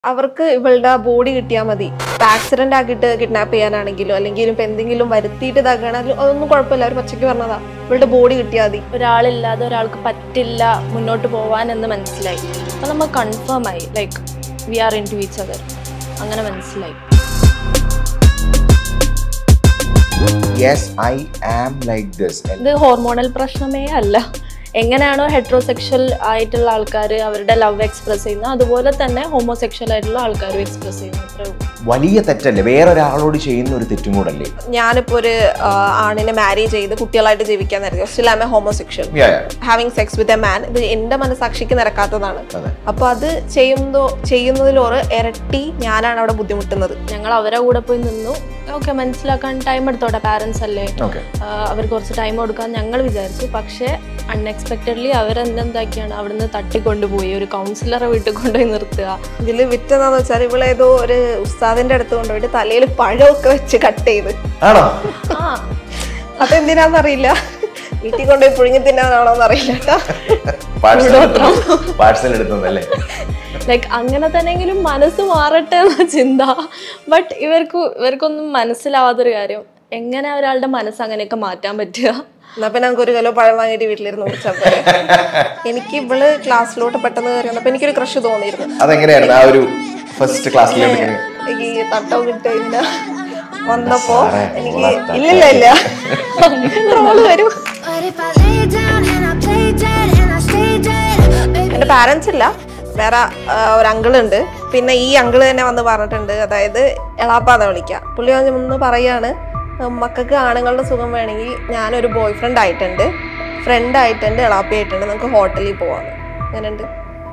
അവർക്ക് ഇവളുടെ ബോഡി കിട്ടിയാൽ മതി ഇപ്പൊ ആക്സിഡന്റ് ആക്കിയിട്ട് കിഡ്നാപ്പ് ചെയ്യാനാണെങ്കിലോ അല്ലെങ്കിൽ ഇപ്പൊ എന്തെങ്കിലും വരുത്തിയിട്ട് ഇതാക്കുകയാണെങ്കിലും അതൊന്നും കുഴപ്പമില്ല അവർ പച്ചയ്ക്ക് പറഞ്ഞതാ ഇവളുടെ ബോഡി കിട്ടിയാൽ മതി ഒരാളില്ലാതെ ഒരാൾക്ക് പറ്റില്ല മുന്നോട്ട് പോവാൻ എന്ന് മനസ്സിലായി അപ്പം നമ്മൾ കൺഫേം ആയി like we are into each other അങ്ങനെ മനസ്സിലായി yes I am like this ഇത് ഹോർമോണൽ പ്രശ്നമേ അല്ല എങ്ങനെയാണോ ഹെട്രോസെക്ഷൽ ആയിട്ടുള്ള ആൾക്കാർ അവരുടെ ലവ് എക്സ്പ്രസ് ചെയ്യുന്നത് അതുപോലെ തന്നെ ഹോമോസെക്ഷൽ ആയിട്ടുള്ള ആൾക്കാരും എക്സ്പ്രസ് ചെയ്യുന്നു അത്രേ ഉള്ളൂ വലിയ തെറ്റല്ലേ വേറൊരാളോട് ചെയ്യുന്ന ഒരു തെറ്റും കൂടല്ലേ ഞാനിപ്പോ ഒരു ആ, ആണിനെ മാരി ചെയ്ത് കുട്ടികളായിട്ട് ജീവിക്കാൻ നേരത്തെ still am a homosexual Yeah, yeah. Having sex with a man ഇത് എന്റെ മനസാക്ഷിക്ക് നിരക്കാത്തതാണ് അതെ അപ്പൊ അത് ചെയ്യുന്നതോ ചെയ്യുന്നതിലോറ് ഇരട്ടി ഞാനാണ് അവിടെ ബുദ്ധിമുട്ടുന്നത് ഞങ്ങൾ അവരെ കൂടെ പോയി നിന്നു ഓക്കെ മനസ്സിലാക്കാൻ ടൈം എടുത്തോട്ടെ പാരൻസ് അല്ലേ ഓക്കെ ആ, അവർക്ക് കുറച്ച് ടൈം കൊടുക്കാൻ ഞങ്ങൾ വിചാരിച്ചു പക്ഷേ അൺഎക്സ്പെക്റ്റഡ്ലി അവരെന്തെന്താക്കിയാണ് അവിടുന്ന് തട്ടിക്കൊണ്ടുപോയി ഒരു കൗൺസിലറെ വീട്ടിൽ കൊണ്ടുപോയി നിർത്തുക ഇതില് വിറ്റെന്നാന്ന് വെച്ചാൽ ഇവളേതോ ഒരു ഉസ്താദിന്റെ അടുത്ത് കൊണ്ടുപോയിട്ട് തലയിൽ പഴമൊക്കെ വെച്ച് കട്ട് ചെയ്ത് ആണോ ആ അതെന്തിനാന്നറിയില്ല വീട്ടിൽ കൊണ്ടുപോയി പുഴുങ്ങി തിന്നാനാണോന്ന് അറിയില്ല കേട്ടോ പാഴ്സൽ പാഴ്സൽ എടുത്തതല്ലേ ലൈക്ക് അങ്ങനെ തന്നെങ്കിലും മനസ്സ് മാറട്ടെ എന്ന ചിന്ത ബട്ട് ഇവർക്ക് ഇവർക്കൊന്നും മനസ്സിലാവാത്തൊരു കാര്യം എങ്ങനെ ഒരാളുടെ മനസ്സ് അങ്ങനെയൊക്കെ മാറ്റാൻ പറ്റുക എന്നാ പിന്നെ നമുക്ക് ഒരു കിലോ പഴം വാങ്ങിയിട്ട് വീട്ടിലിരുന്ന് കുടിച്ചാൽ പോലെ എനിക്ക് ഇവള് ക്ലാസ്സിലോട്ട് പെട്ടെന്ന് കയറി വന്നപ്പോ എനിക്കൊരു ക്രഷ് തോന്നിയിരുന്നു അതെങ്ങനെയായിരുന്നു ആ ഒരു ഫസ്റ്റ് ക്ലാസ്സിലേക്ക് എനിക്ക് ഈ തട്ടോ കിട്ടില്ല വന്നപ്പോ സാറേ, എനിക്ക് വളർത്താൻ ഇല്ലില്ല ഇല്ല ട്രോള് വരും But if I lay down and I play dead and I stay dead, baby, എന്റെ പാരന്റ്സ് ഇല്ല വേറെ ആ, ഒരു അങ്കിൾ ഉണ്ട് പിന്നെ ഈ അങ്കിള് തന്നെ വന്ന് പറഞ്ഞിട്ടുണ്ട് അതായത് എളാപ്പാന്ന് വിളിക്കാം പുള്ളി വന്ന് പറയാണ് മക്കൾക്ക് ആണുങ്ങളുടെ സുഖം വേണമെങ്കിൽ ഞാനൊരു ബോയ് ഫ്രണ്ട് ആയിട്ടുണ്ട് ഫ്രണ്ട് ആയിട്ടുണ്ട് എളാപ്പി ആയിട്ടുണ്ട് നമുക്ക് ഹോട്ടലിൽ പോവാന്ന് അങ്ങനെയുണ്ട്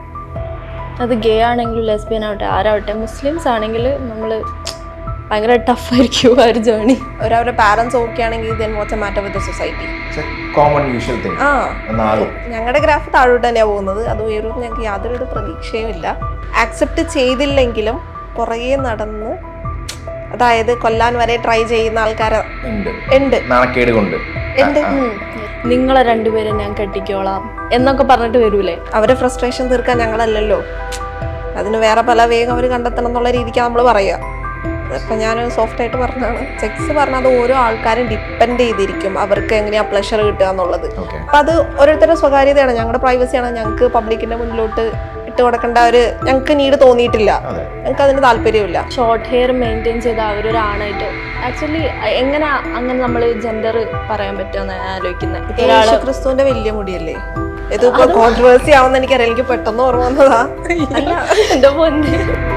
അത് ഗേ ആണെങ്കിലും ലെസ്ബിയൻ ആവട്ടെ ആരാവട്ടെ മുസ്ലിംസ് ആണെങ്കിൽ നമ്മൾ ഭയങ്കര ടഫായിരിക്കും ആ ഒരു ജേണി ഒരു അവരുടെ പാരന്റ്സ് ഓക്കെ ആണെങ്കിൽ then what's a matter with society common usual thing ആ എന്നാകും ഞങ്ങളുടെ ഗ്രാഫ് താഴോട്ട് തന്നെയാണ് പോകുന്നത് അത് ഉയരും ഞങ്ങൾക്ക് യാതൊരു പ്രതീക്ഷയും ഇല്ല ആക്സെപ്റ്റ് ചെയ്തില്ലെങ്കിലും പുറകെ നടന്ന് അതായത് കൊല്ലാൻ വരെ ട്രൈ ചെയ്യുന്ന ആൾക്കാർ ഉണ്ട് ഉണ്ട് നാണക്കേട് കൊണ്ട് ഉണ്ട് നിങ്ങളെ രണ്ടുപേരെ ഞാൻ കെട്ടിക്കോളാം എന്നൊക്കെ പറഞ്ഞിട്ട് വരൂലേ അവരെ ഫ്രസ്ട്രേഷൻ തീർക്കാൻ ഞങ്ങളല്ലല്ലോ അതിന് വേറെ പല വേഗം അവർ കണ്ടെത്തണം എന്നുള്ള രീതിക്കാണ് നമ്മൾ പറയുക ഇപ്പം ഞാൻ സോഫ്റ്റ് ആയിട്ട് പറഞ്ഞതാണ് സെക്സ് പറഞ്ഞാൽ അത് ഓരോ ആൾക്കാരും ഡിപ്പെൻഡ് ചെയ്തിരിക്കും അവർക്ക് എങ്ങനെയാ പ്ലഷർ കിട്ടുക എന്നുള്ളത് ഓക്കെ അപ്പം അത് ഓരോരുത്തരുടെ സ്വകാര്യതയാണ് ഞങ്ങളുടെ പ്രൈവസിയാണ് ഞങ്ങൾക്ക് പബ്ലിക്കിന്റെ മുന്നിലോട്ട് ഇട്ട് കൊടുക്കേണ്ട ഒരു ഞങ്ങൾക്ക് നീട് തോന്നിയിട്ടില്ല അതെ ഞങ്ങൾക്ക് അതിന് താല്പര്യമില്ല ഷോർട്ട് ഹെയർ മെയിൻറ്റെയിൻ ചെയ്ത അവരൊരാണായിട്ട് ആക്ച്വലി എങ്ങനെ അങ്ങനെ നമ്മൾ ജെൻഡർ പറയാൻ പറ്റുമെന്ന് ആലോചിക്കുന്നത് യേശു ക്രിസ്തുവിന്റെ വലിയ മുടിയല്ലേ ഇതിപ്പോ കോൺട്രവേഴ്സി ആവുന്ന എനിക്കറിയാം എനിക്ക് പെട്ടെന്ന് ഓർമ്മ വന്നതാ അല്ല എന്റെ പൊന്നെ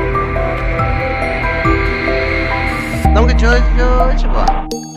നമുക്ക് ചോദിച്ച് ചോദിച്ച് പോവാം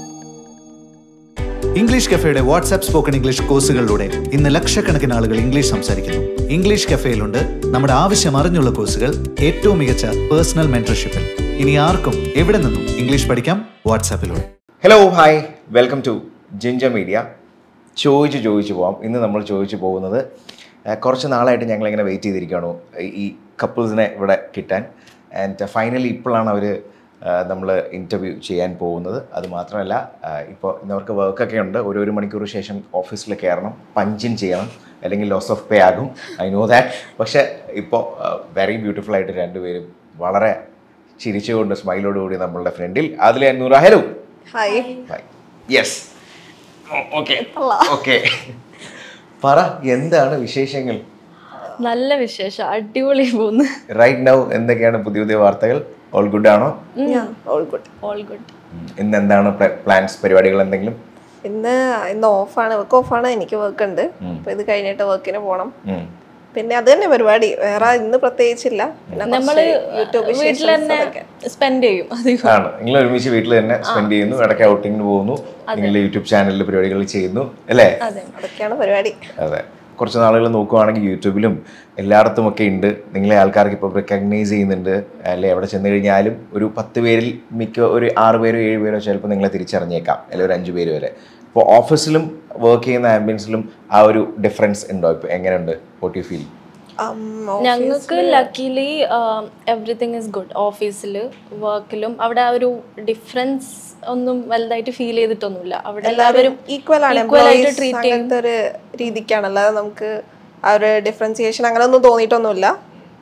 ഇംഗ്ലീഷ് കഫേയുടെ വാട്സ്ആപ്പ് സ്പോക്കൺ ഇംഗ്ലീഷ് കോഴ്സുകളിലൂടെ ഇന്ന് ലക്ഷക്കണക്കിന് ആളുകൾ ഇംഗ്ലീഷ് സംസാരിക്കുന്നു ഇംഗ്ലീഷ് കഫേയിലുണ്ട് നമ്മുടെ ആവശ്യം അറിഞ്ഞുള്ള കോഴ്സുകൾ ഏറ്റവും മികച്ച പേഴ്സണൽ മെന്റർഷിപ്പിൽ ഇനി ആർക്കും എവിടെ നിന്നും ഇംഗ്ലീഷ് പഠിക്കാം വാട്സാപ്പിലൂടെ ഹലോ ഹായ് വെൽക്കം ടു ജിഞ്ച മീഡിയ ചോദിച്ച് ചോദിച്ചു പോവാം ഇന്ന് നമ്മൾ ചോദിച്ചു പോകുന്നത് ആ, കുറച്ച് നാളായിട്ട് ഞങ്ങളിങ്ങനെ വെയിറ്റ് ചെയ്തിരിക്കുകയാണ് ഈ കപ്പിൾസിനെ ഇവിടെ കിട്ടാൻ ആൻഡ് ഫൈനലി ഇപ്പോഴാണ് അവർ നമ്മൾ ഇൻ്റർവ്യൂ ചെയ്യാൻ പോകുന്നത് അത് മാത്രമല്ല ഇപ്പോൾ ഇന്നവർക്ക് വർക്കൊക്കെ ഉണ്ട് ഒരു ഒരു മണിക്കൂർ ശേഷം ഓഫീസിൽ കയറണം പഞ്ചിൻ ചെയ്യണം അല്ലെങ്കിൽ ലോസ് ഓഫ് പേ ആകും ഐ നോ ദാറ്റ് പക്ഷേ ഇപ്പോൾ വെരി ബ്യൂട്ടിഫുൾ ആയിട്ട് രണ്ടുപേരും വളരെ ചിരിച്ചുകൊണ്ട് സ്മൈലോട് കൂടി നമ്മളുടെ ഫ്രണ്ടിൽ അതിലെ Noora hello hi yes okay okay പറ എന്താണ് വിശേഷങ്ങൾ നല്ല വിശേഷം അടിപൊളി പോന്ന് റൈറ്റ് നൗ എന്തൊക്കെയാണ് പുതിയ പുതിയ വാർത്തകൾ ഓൾ ഗുഡ് ആണോ ഓൾ ഗുഡ് ഓൾ ഗുഡ് ഉം. ഇന്ന് എന്താണ് പ്ലാൻസ് പരിപാടികൾ എന്തെങ്കിലും ഇന്ന് ഇന്ന് ഓഫാണ് വർക്ക് ഓഫാണ് എനിക്ക് വർക്ക് ഉണ്ട് അപ്പൊ ഇത് കഴിഞ്ഞിട്ട് വർക്കിന് പോകണം ഉം. പിന്നെ അത് തന്നെ പരിപാടി വേറെ ഇന്ന് പ്രത്യേകിച്ചില്ല പിന്നെ നമ്മള് കുറച്ച് യൂട്യൂബ് വീട്ടിൽ വിശേഷങ്ങൾ തന്നെ അതൊക്കെ. സ്പെൻഡ് ചെയ്യും അധികം ആണ് നിങ്ങൾ ഒരുമിച്ച് വീട്ടിൽ തന്നെ സ്പെൻഡ് ചെയ്യുന്നു ഇടയ്ക്ക് ഔട്ടിങ്ങിന് പോകുന്നു നിങ്ങൾ യൂട്യൂബ് ചാനലിൽ പരിപാടികൾ ചെയ്യുന്നു അല്ലേ അതൊക്കെയാണ് പരിപാടി അതെ കുറച്ച് നാളുകൾ നോക്കുവാണെങ്കിൽ യൂട്യൂബിലും എല്ലായിടത്തും ഒക്കെ ഉണ്ട് നിങ്ങളെ ആൾക്കാർക്ക് ഇപ്പോൾ റെക്കഗ്നൈസ് ചെയ്യുന്നുണ്ട് അല്ലെ എവിടെ ചെന്ന് കഴിഞ്ഞാലും ഒരു പത്ത് പേരിൽ മിക്ക ഒരു ആറ് പേരോ ഏഴ് പേരോ ചിലപ്പോൾ നിങ്ങളെ തിരിച്ചറിഞ്ഞേക്കാം അല്ലെങ്കിൽ ഒരു അഞ്ച് പേര് വരെ ഇപ്പോൾ ഓഫീസിലും വർക്ക് ചെയ്യുന്ന ആംബിയൻസിലും ആ ഒരു ഡിഫറൻസ് ഉണ്ടോ ഇപ്പോൾ എങ്ങനെയുണ്ട് വോട്ട് യു ഫീൽ Um, ഞങ്ങൾക്ക് ലക്കിലി എവറിത്തിങ് ഇസ് ഗുഡ് ഓഫീസിൽ വർക്കിലും അവിടെ ആ ഒരു ഡിഫറൻസ് ഒന്നും വലുതായിട്ട് ഫീൽ ചെയ്തിട്ടൊന്നുമില്ല അവിടെ എല്ലാവരും ഈക്വൽ ആണ് equal ആയിട്ട് Employees ട്രീറ്റ് ചെയ്യും അങ്ങനത്തെ ഒരു രീതിക്കാണ് അല്ലാതെ നമുക്ക് ആ ഒരു ഡിഫറൻസിയേഷൻ അങ്ങനെ ഒന്നും തോന്നിയിട്ടൊന്നുമില്ല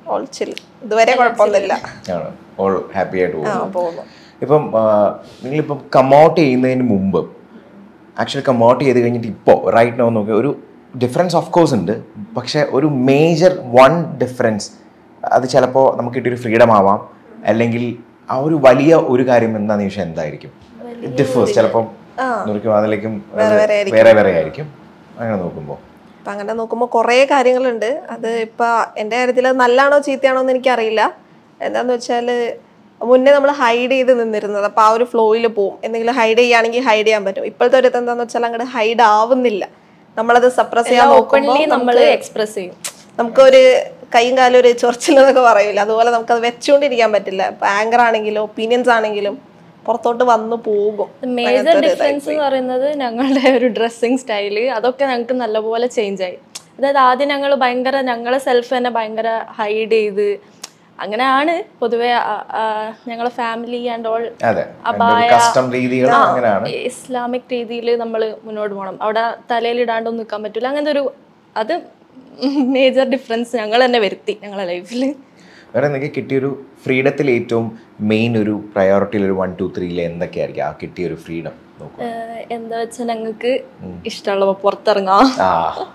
ഓൾ ചിൽ ഇതുവരെ കുഴപ്പമൊന്നുമില്ല ആണ് ഓൾ ഹാപ്പി ആയിട്ട് ആ പോകുന്നു പോകുന്നു ഇപ്പം ആ, നിങ്ങളിപ്പം കമൗട്ട് ചെയ്യുന്നതിന് മുമ്പ് ആക്ച്വലി കമൗട്ട് ചെയ്ത് കഴിഞ്ഞിട്ട് ഇപ്പോൾ റൈറ്റ് നോ നോക്കി ഒരു ഡിഫറൻസ് ഓഫ് കോഴ്സ് ഉണ്ട് പക്ഷേ ഒരു മേജർ വൺ ഡിഫറൻസ് അത് ചിലപ്പോൾ നമുക്ക് കിട്ടിയൊരു ഫ്രീഡം ആവാം അല്ലെങ്കിൽ ആ ഒരു വലിയ ഒരു കാര്യം എന്താണെന്ന് ചോദിച്ചാൽ എന്തായിരിക്കും ഡിഫേഴ്സ് ചിലപ്പം നുറുക്കും അതിലേക്കും വേറെ വേറെ ആയിരിക്കും. വേറെ വേറെ ആയിരിക്കും അങ്ങനെ നോക്കുമ്പോൾ അപ്പം അങ്ങനെ നോക്കുമ്പോൾ കുറേ കാര്യങ്ങളുണ്ട് അത് ഇപ്പം എൻ്റെ കാര്യത്തിൽ നല്ലതാണോ ചീത്തയാണോ എന്ന് എനിക്കറിയില്ല എന്താന്ന് വെച്ചാൽ മുന്നേ നമ്മൾ ഹൈഡ് ചെയ്ത് നിന്നിരുന്നത് അപ്പോൾ ആ ഒരു ഫ്ലോയിൽ പോവും എന്തെങ്കിലും ഹൈഡ് ചെയ്യുകയാണെങ്കിൽ ഹൈഡ് ചെയ്യാൻ പറ്റും ഇപ്പോഴത്തെ ഒരു എന്താണെന്ന് വെച്ചാൽ അങ്ങോട്ട് ഹൈഡ് ആവുന്നില്ല നമ്മളത് സപ്രസ് ചെയ്യാൻ നോക്കുമ്പോൾ ഓപ്പൺലി നമ്മൾ എക്സ്പ്രസ് ചെയ്യും നമുക്കൊരു കൈയും കാലും ഒരു ചൊറിച്ചിലെന്നൊക്കെ പറയില്ല അതുപോലെ നമുക്കത് വെച്ചുകൊണ്ടിരിക്കാൻ പറ്റില്ല ഇപ്പം ആങ്കർ ആണെങ്കിലും ഒപ്പീനിയൻസ് ആണെങ്കിലും പുറത്തോട്ട് വന്നു പോകും മേജർ അങ്ങനത്തെ ഒരു ഡിഫറൻസ് എന്ന് പറയുന്നത് ഞങ്ങളുടെ ഒരു ഡ്രസ്സിങ് സ്റ്റൈല് അതൊക്കെ ഞങ്ങൾക്ക് നല്ലപോലെ ചേഞ്ച് ആയി അതായത് ആദ്യം ഞങ്ങൾ ഭയങ്കര ഞങ്ങളെ സെൽഫ് തന്നെ ഭയങ്കര ഹൈഡ് ചെയ്ത് അങ്ങനെയാണ് പൊതുവെ ആ- ആ ഞങ്ങളെ ഫാമിലി ആൻഡ് ഓൾ അതെ അപായ കസ്റ്റം രീതികൾ അങ്ങനെയാണ് ഇസ്ലാമിക് രീതിയിൽ നമ്മൾ മുന്നോട്ട് പോകണം അവിടെ തലയിൽ ഇടാണ്ടൊന്നും നിൽക്കാൻ പറ്റില്ല അങ്ങനത്തെ ഒരു അത് മേജർ ഡിഫറൻസ് ഞങ്ങൾ തന്നെ വരുത്തി ഞങ്ങളെ ലൈഫിൽ വേറെ നിങ്ങൾക്ക് കിട്ടിയൊരു ഫ്രീഡത്തിൽ ഏറ്റവും മെയിൻ ഒരു പ്രയോറിറ്റിയിൽ ഒരു വൺ ടു ത്രീയിൽ എന്തൊക്കെയായിരിക്കും ആ കിട്ടിയൊരു ഫ്രീഡം നോക്കൂ എന്താ വെച്ചാൽ ഞങ്ങൾക്ക് ഇഷ്ടമുള്ള പുറത്തിറങ്ങാം ആ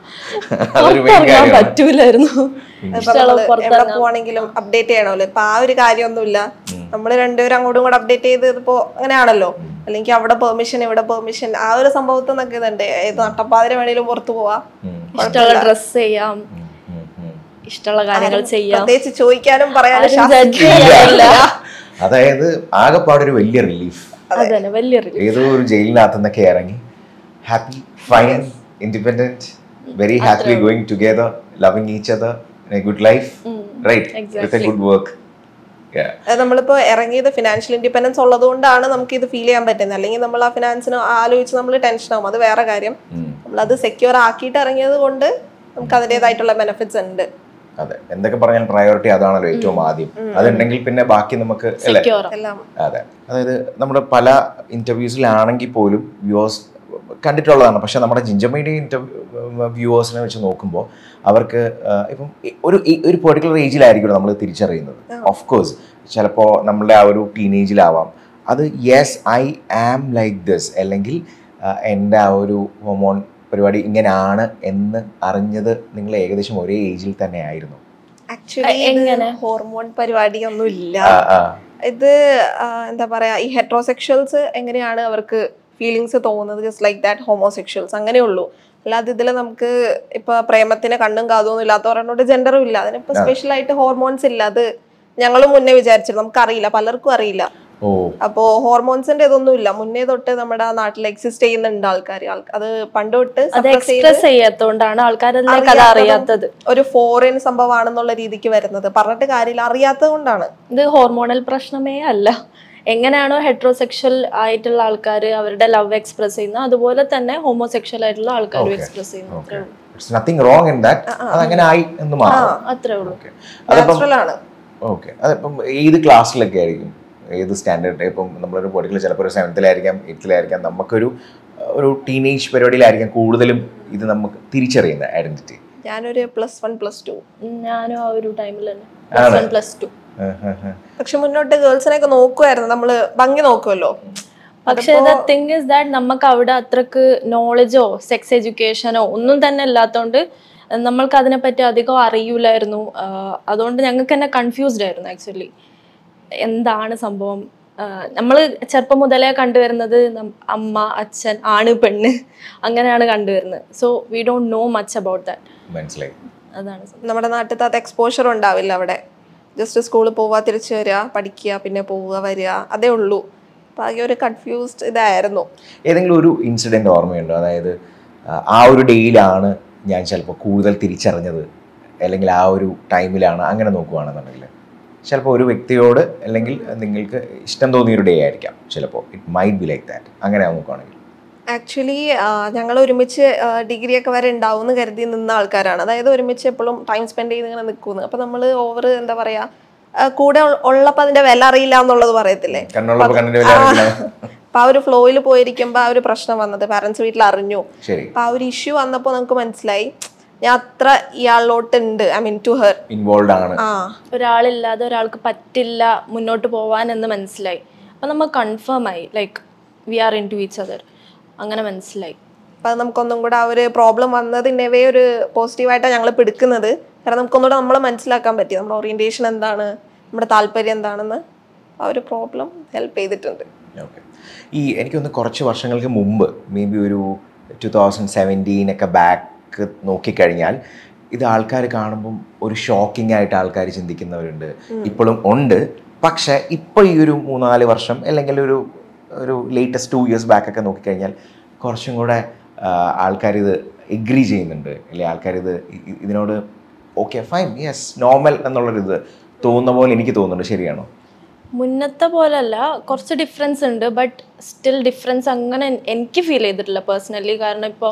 അതൊരു മെയിൻ പുറത്തിറങ്ങാൻ കാര്യമാണ് പറ്റൂലായിരുന്നു ഇപ്പൊ ഇഷ്ടമുള്ള നമ്മള് എവിടെ പുറത്തിറങ്ങാം പോവാണെങ്കിലും അപ്ഡേറ്റ് ചെയ്യണമല്ലോ ഇപ്പൊ ആ ഒരു കാര്യമൊന്നുമില്ല നമ്മൾ രണ്ടുപേരും അങ്ങോട്ടും കൂടെ അപ്ഡേറ്റ് ചെയ്ത് ഇപ്പോ അങ്ങനെയാണല്ലോ അല്ലെങ്കിൽ അവിടെ പെർമിഷൻ ഇവിടെ പെർമിഷൻ ആ ഒരു സംഭവത്തിൽ നിന്നൊക്കെ ഇതുണ്ട് ഏത് നട്ടപ്പാതിര വേണേലും പുറത്തു പോവാം ഇഷ്ടമുള്ള ഡ്രസ് ചെയ്യാം ഉം, ഉം. ഇഷ്ടമുള്ള കാര്യങ്ങൾ ചെയ്യാം പ്രത്യേകിച്ച് ചോദിക്കാനും പറയാനും ആരും ശാസ്ത്രം- ജഡ്ജ് ചെയ്യാനില്ല അതായത് ആകെപ്പാടൊരു വലിയ റിലീഫ് അതന്നെ വലിയ relief. ഏതോ ഒരു ജയിലിനകത്ത് നിന്നൊക്കെ ഇറങ്ങി happy fine independent very happy going together loving each other a good life right with a good work അത് നമ്മളിപ്പോ ഇറങ്ങിയത് ഫിനാൻഷ്യൽ ഇൻഡിപെൻഡൻസ് ഉള്ളതുകൊണ്ടാണ് നമുക്ക് ഇത് ഫീൽ ചെയ്യാൻ പറ്റുന്നത് അല്ലെങ്കിൽ നമ്മൾ ആ ഫിനാൻസിന് ആലോചിച്ച് നമ്മൾ ടെൻഷൻ ആവും അത് വേറെ കാര്യം നമ്മളത് സെക്യൂർ ആക്കിയിട്ട് ഇറങ്ങിയത് കൊണ്ട് നമുക്ക് അതിൻ്റെതായിട്ടുള്ള ബെനിഫിറ്റ്സ് ഉണ്ട് അതെ എന്തൊക്കെ പറഞ്ഞാൽ പ്രയോറിറ്റി അതാണല്ലോ ഏറ്റവും ആദ്യം അതുണ്ടെങ്കിൽ പിന്നെ ബാക്കി നമുക്ക് അല്ലേ Secure. എല്ലാം അതെ അതായത് നമ്മുടെ പല ഇന്റർവ്യൂസിലാണെങ്കിൽ പോലും വ്യൂവേഴ്സ് കണ്ടിട്ടുള്ളതാണ് പക്ഷെ നമ്മുടെ ജിഞ്ചമീഡിയ ഇന്റർവ്യൂ വ്യൂവേഴ്സിനെ വെച്ച് നോക്കുമ്പോൾ അവർക്ക് ആ, ഇപ്പം ഈ ഒരു ഈ ഒരു പെർട്ടിക്കുലർ ഏജിലായിരിക്കും നമ്മൾ തിരിച്ചറിയുന്നത് ഓഫ് കോഴ്സ് ചിലപ്പോൾ നമ്മളുടെ ആ ഒരു ടീനേജിലാവാം അത് yes I am like this അല്ലെങ്കിൽ ആ, എൻ്റെ ആ ഒരു ഹോമോൺ പരിപാടി ഇങ്ങനെയാണ് എന്ന് അറിഞ്ഞത് നിങ്ങൾ ഏകദേശം ഒരേ ഏജിൽ തന്നെ ആയിരുന്നു ആക്ച്വലി ഹോർമോൺ പരിപാടിയൊന്നും ഇല്ല ആ ആ ഇത് ആ, എന്താ പറയാ ഈ ഹെട്രോസെക്ഷൽസ് എങ്ങനെയാണ് അവർക്ക് ഫീലിങ്സ് തോന്നുന്നത് ജസ്റ്റ് ലൈക്ക് ദാറ്റ് ഹോമോസെക്ഷൽസ് അങ്ങനെ ഉള്ളൂ അല്ലാതെ ഇതിൽ നമുക്ക് ഇപ്പൊ പ്രേമത്തിന് കണ്ണും കാതൊന്നും ഇല്ലാത്തവരോട് ജെൻഡറും ഇല്ല അതിനിപ്പോ സ്പെഷ്യൽ ആയിട്ട് ഹോർമോൺസ് ഇല്ല അത് ഞങ്ങളും മുന്നേ വിചാരിച്ചിരുന്നു നമുക്ക് അറിയില്ല പലർക്കും അറിയില്ല ഓ അപ്പോ ഹോർമോൺസിന്റെ ഇതൊന്നും ഇല്ല മുന്നേ തൊട്ട് നമ്മുടെ നാട്ടിൽ എക്സിസ്റ്റ് ചെയ്യുന്നുണ്ട് ആൾക്കാർ അത് പണ്ട് തൊട്ട് അത് suppress ചെയ്ത് എക്സ്പ്രസ് ചെയ്യാത്തോണ്ടാണ് ആൾക്കാരിലേക്ക് അത് അറിയാത്തത് ഒരു ഫോറിൻ സംഭവമാണെന്നുള്ള രീതിക്ക് വരുന്നത് പറഞ്ഞിട്ട് കാര്യമില്ല അറിയാത്തത് കൊണ്ടാണ് ഇത് ഹോർമോണൽ പ്രശ്നമേ അല്ല എങ്ങനെയാണോ ഹെട്രോസെക്ഷൽ ആയിട്ടുള്ള ആൾക്കാർ അവരുടെ ലവ് എക്സ്പ്രസ് ചെയ്യുന്നത് അതുപോലെ തന്നെ ഹോമോസെക്ഷൽ ആയിട്ടുള്ള ആൾക്കാരും എക്സ്പ്രസ് ചെയ്യുന്നു അത്രേ ഉള്ളൂ it's nothing wrong in that അതങ്ങനെ ആയി എന്ന് മാറും അത്രേ ഉള്ളൂ ഓക്കെ അതിപ്പം നാച്ചുറൽ ആണ് ഓക്കെ അതിപ്പം ഏത് ക്ലാസ്സിലൊക്കെ ആയിരിക്കും ഏത് സ്റ്റാൻഡേർഡ് ഇപ്പം നമ്മളൊരു പൊടിക്കൽ ചിലപ്പോൾ ഒരു സെവൻത്തിലായിരിക്കാം എയ്ത്തിലായിരിക്കാം നമുക്കൊരു ഒരു ടീനേജ് പരിപാടിയിലായിരിക്കാം കൂടുതലും ഇത് നമുക്ക് തിരിച്ചറിയുന്ന ഐഡന്റിറ്റി ഞാനൊരു പ്ലസ് വൺ പ്ലസ് ടു ഞാനും ആ ഒരു ടൈമിൽ തന്നെ പ്ലസ് വൺ പ്ലസ് ടു പക്ഷെ മുന്നോട്ട് ഗേൾസിനെയൊക്കെ നോക്കുമായിരുന്നു നമ്മള് ഭംഗി നോക്കുമല്ലോ പക്ഷേ ദ തിങ് ഇസ് ദാറ്റ് നമുക്ക് അവിടെ അത്രക്ക് നോളജോ സെക്സ് എഡ്യൂക്കേഷനോ ഒന്നും തന്നെ ഇല്ലാത്തതുകൊണ്ട് നമ്മൾക്ക് അതിനെപ്പറ്റി അധികം അറിയൂലായിരുന്നു ആഹ് അതുകൊണ്ട് ഞങ്ങൾക്ക് തന്നെ കൺഫ്യൂസ്ഡ് ആയിരുന്നു ആക്ച്വലി എന്താണ് സംഭവം നമ്മൾ ചെറുപ്പം മുതലേ കണ്ടുവരുന്നത് നം- അമ്മ അച്ഛൻ ആണ് പെണ്ണ് അങ്ങനെയാണ് കണ്ടുവരുന്നത് so we don't know much about that മനസ്സിലായി അതാണ് സംഭവം. നമ്മുടെ നാട്ടിൽ അത് എക്സ്പോഷർ ഉണ്ടാവില്ല അവിടെ ജസ്റ്റ് സ്കൂളിൽ പോവുക തിരിച്ചു വരിക പഠിക്കുക പിന്നെ പോവുക വരിക അതേ ഉള്ളൂ അപ്പൊ ആകെ ഒരു കൺഫ്യൂസ്ഡ് ഇതായിരുന്നു ഏതെങ്കിലും ഒരു ഇൻസിഡന്റ് ഓർമ്മയുണ്ടോ അതായത് ആ, ആ ഒരു ഡേയിലാണ് ഞാൻ ചിലപ്പോൾ കൂടുതൽ തിരിച്ചറിഞ്ഞത് അല്ലെങ്കിൽ ആ ഒരു ടൈമിലാണ് അങ്ങനെ നോക്കുകയാണെന്നുണ്ടെങ്കിൽ ചിലപ്പോൾ ഒരു വ്യക്തിയോട് അല്ലെങ്കിൽ നിങ്ങൾക്ക് ഇഷ്ടം തോന്നിയൊരു ഡേ ആയിരിക്കാം ചിലപ്പോൾ it might be like that അങ്ങനെ നോക്കുകയാണെങ്കിൽ ആക്ച്വലി ഞങ്ങൾ ഒരുമിച്ച് ഡിഗ്രി ഒക്കെ വരെ ഉണ്ടാവും എന്ന് കരുതി നിന്ന ആൾക്കാരാണ് അതായത് ഒരുമിച്ച് എപ്പോഴും ടൈം സ്പെൻഡ് ചെയ്ത് ഇങ്ങനെ നിൽക്കുന്നു അപ്പൊ നമ്മൾ ഓവർ എന്താ പറയാ ആ, കൂടെ ഉൾ- ഉള്ളപ്പോ അതിന്റെ വില അറിയില്ല എന്നുള്ളത് പറയത്തില്ലേ കണ്ണുള്ളപ്പോൾ കണ്ണിൻ്റെ വില അറിയില്ല അപ്പൊ ആ ഒരു ഫ്ലോയിൽ പോയിരിക്കുമ്പോൾ ആ ഒരു പ്രശ്നം വന്നത് പാരന്റ്സ് വീട്ടിൽ അറിഞ്ഞു ശരി അപ്പൊ ആ ഒരു ഇഷ്യൂ വന്നപ്പോൾ നമുക്ക് മനസ്സിലായി ഞാൻ അത്ര ഇയാളിലോട്ട് ഉണ്ട് I mean to her involve ആണ് ആ ഒരാളില്ലാതെ ഒരാൾക്ക് പറ്റില്ല മുന്നോട്ട് പോവാൻ എന്ന് മനസ്സിലായി അപ്പം നമ്മൾ കൺഫേം ആയി like we are into each other അങ്ങനെ മനസ്സിലായി അപ്പം അത് നമുക്കൊന്നും കൂടെ ആ ഒരു പ്രോബ്ലം വന്നതിൻ്റെവേ ഒരു പോസിറ്റീവായിട്ടാണ് ഞങ്ങൾ എടുക്കുന്നത് കാരണം നമുക്കൊന്നുകൂടെ നമ്മളെ മനസ്സിലാക്കാൻ പറ്റി നമ്മുടെ ഓറിയൻറ്റേഷൻ എന്താണ് നമ്മുടെ താല്പര്യം എന്താണെന്ന് ആ ഒരു പ്രോബ്ലം ഹെൽപ്പ് ചെയ്തിട്ടുണ്ട് ഓക്കെ ഈ എനിക്കൊന്ന് കുറച്ച് വർഷങ്ങൾക്ക് മുമ്പ് മേ ബി ഒരു ടു തൗസൻഡ് സെവൻറ്റീൻ ഒക്കെ ബാക്ക് നോക്കിക്കഴിഞ്ഞാൽ ഇത് ആൾക്കാർ കാണുമ്പം ഒരു ഷോക്കിംഗ് ആയിട്ട് ആൾക്കാർ ചിന്തിക്കുന്നവരുണ്ട് ഇപ്പോഴും ഉണ്ട് പക്ഷേ ഇപ്പോൾ ഈ ഒരു മൂന്നാല് വർഷം അല്ലെങ്കിൽ ഒരു ഒരു ലേറ്റസ്റ്റ് ടു ഇയേഴ്സ് ബാക്ക് ഒക്കെ നോക്കിക്കഴിഞ്ഞാൽ കുറച്ചും കൂടെ ആൾക്കാർ ഇത് എഗ്രി ചെയ്യുന്നുണ്ട് അല്ലെ ആൾക്കാർ ഇത് ഇ- ഇതിനോട് ഓക്കെ ഫൈൻ യെസ് നോർമൽ എന്നുള്ളൊരിത് തോന്നുന്ന പോലെ എനിക്ക് തോന്നുന്നുണ്ട് ശരിയാണോ മുന്നത്തെ പോലല്ല കുറച്ച് ഡിഫറൻസ് ഉണ്ട് ബട്ട് സ്റ്റിൽ ഡിഫറൻസ് അങ്ങനെ എൻ- എനിക്ക് ഫീൽ ചെയ്തിട്ടില്ല പേഴ്സണലി കാരണം ഇപ്പം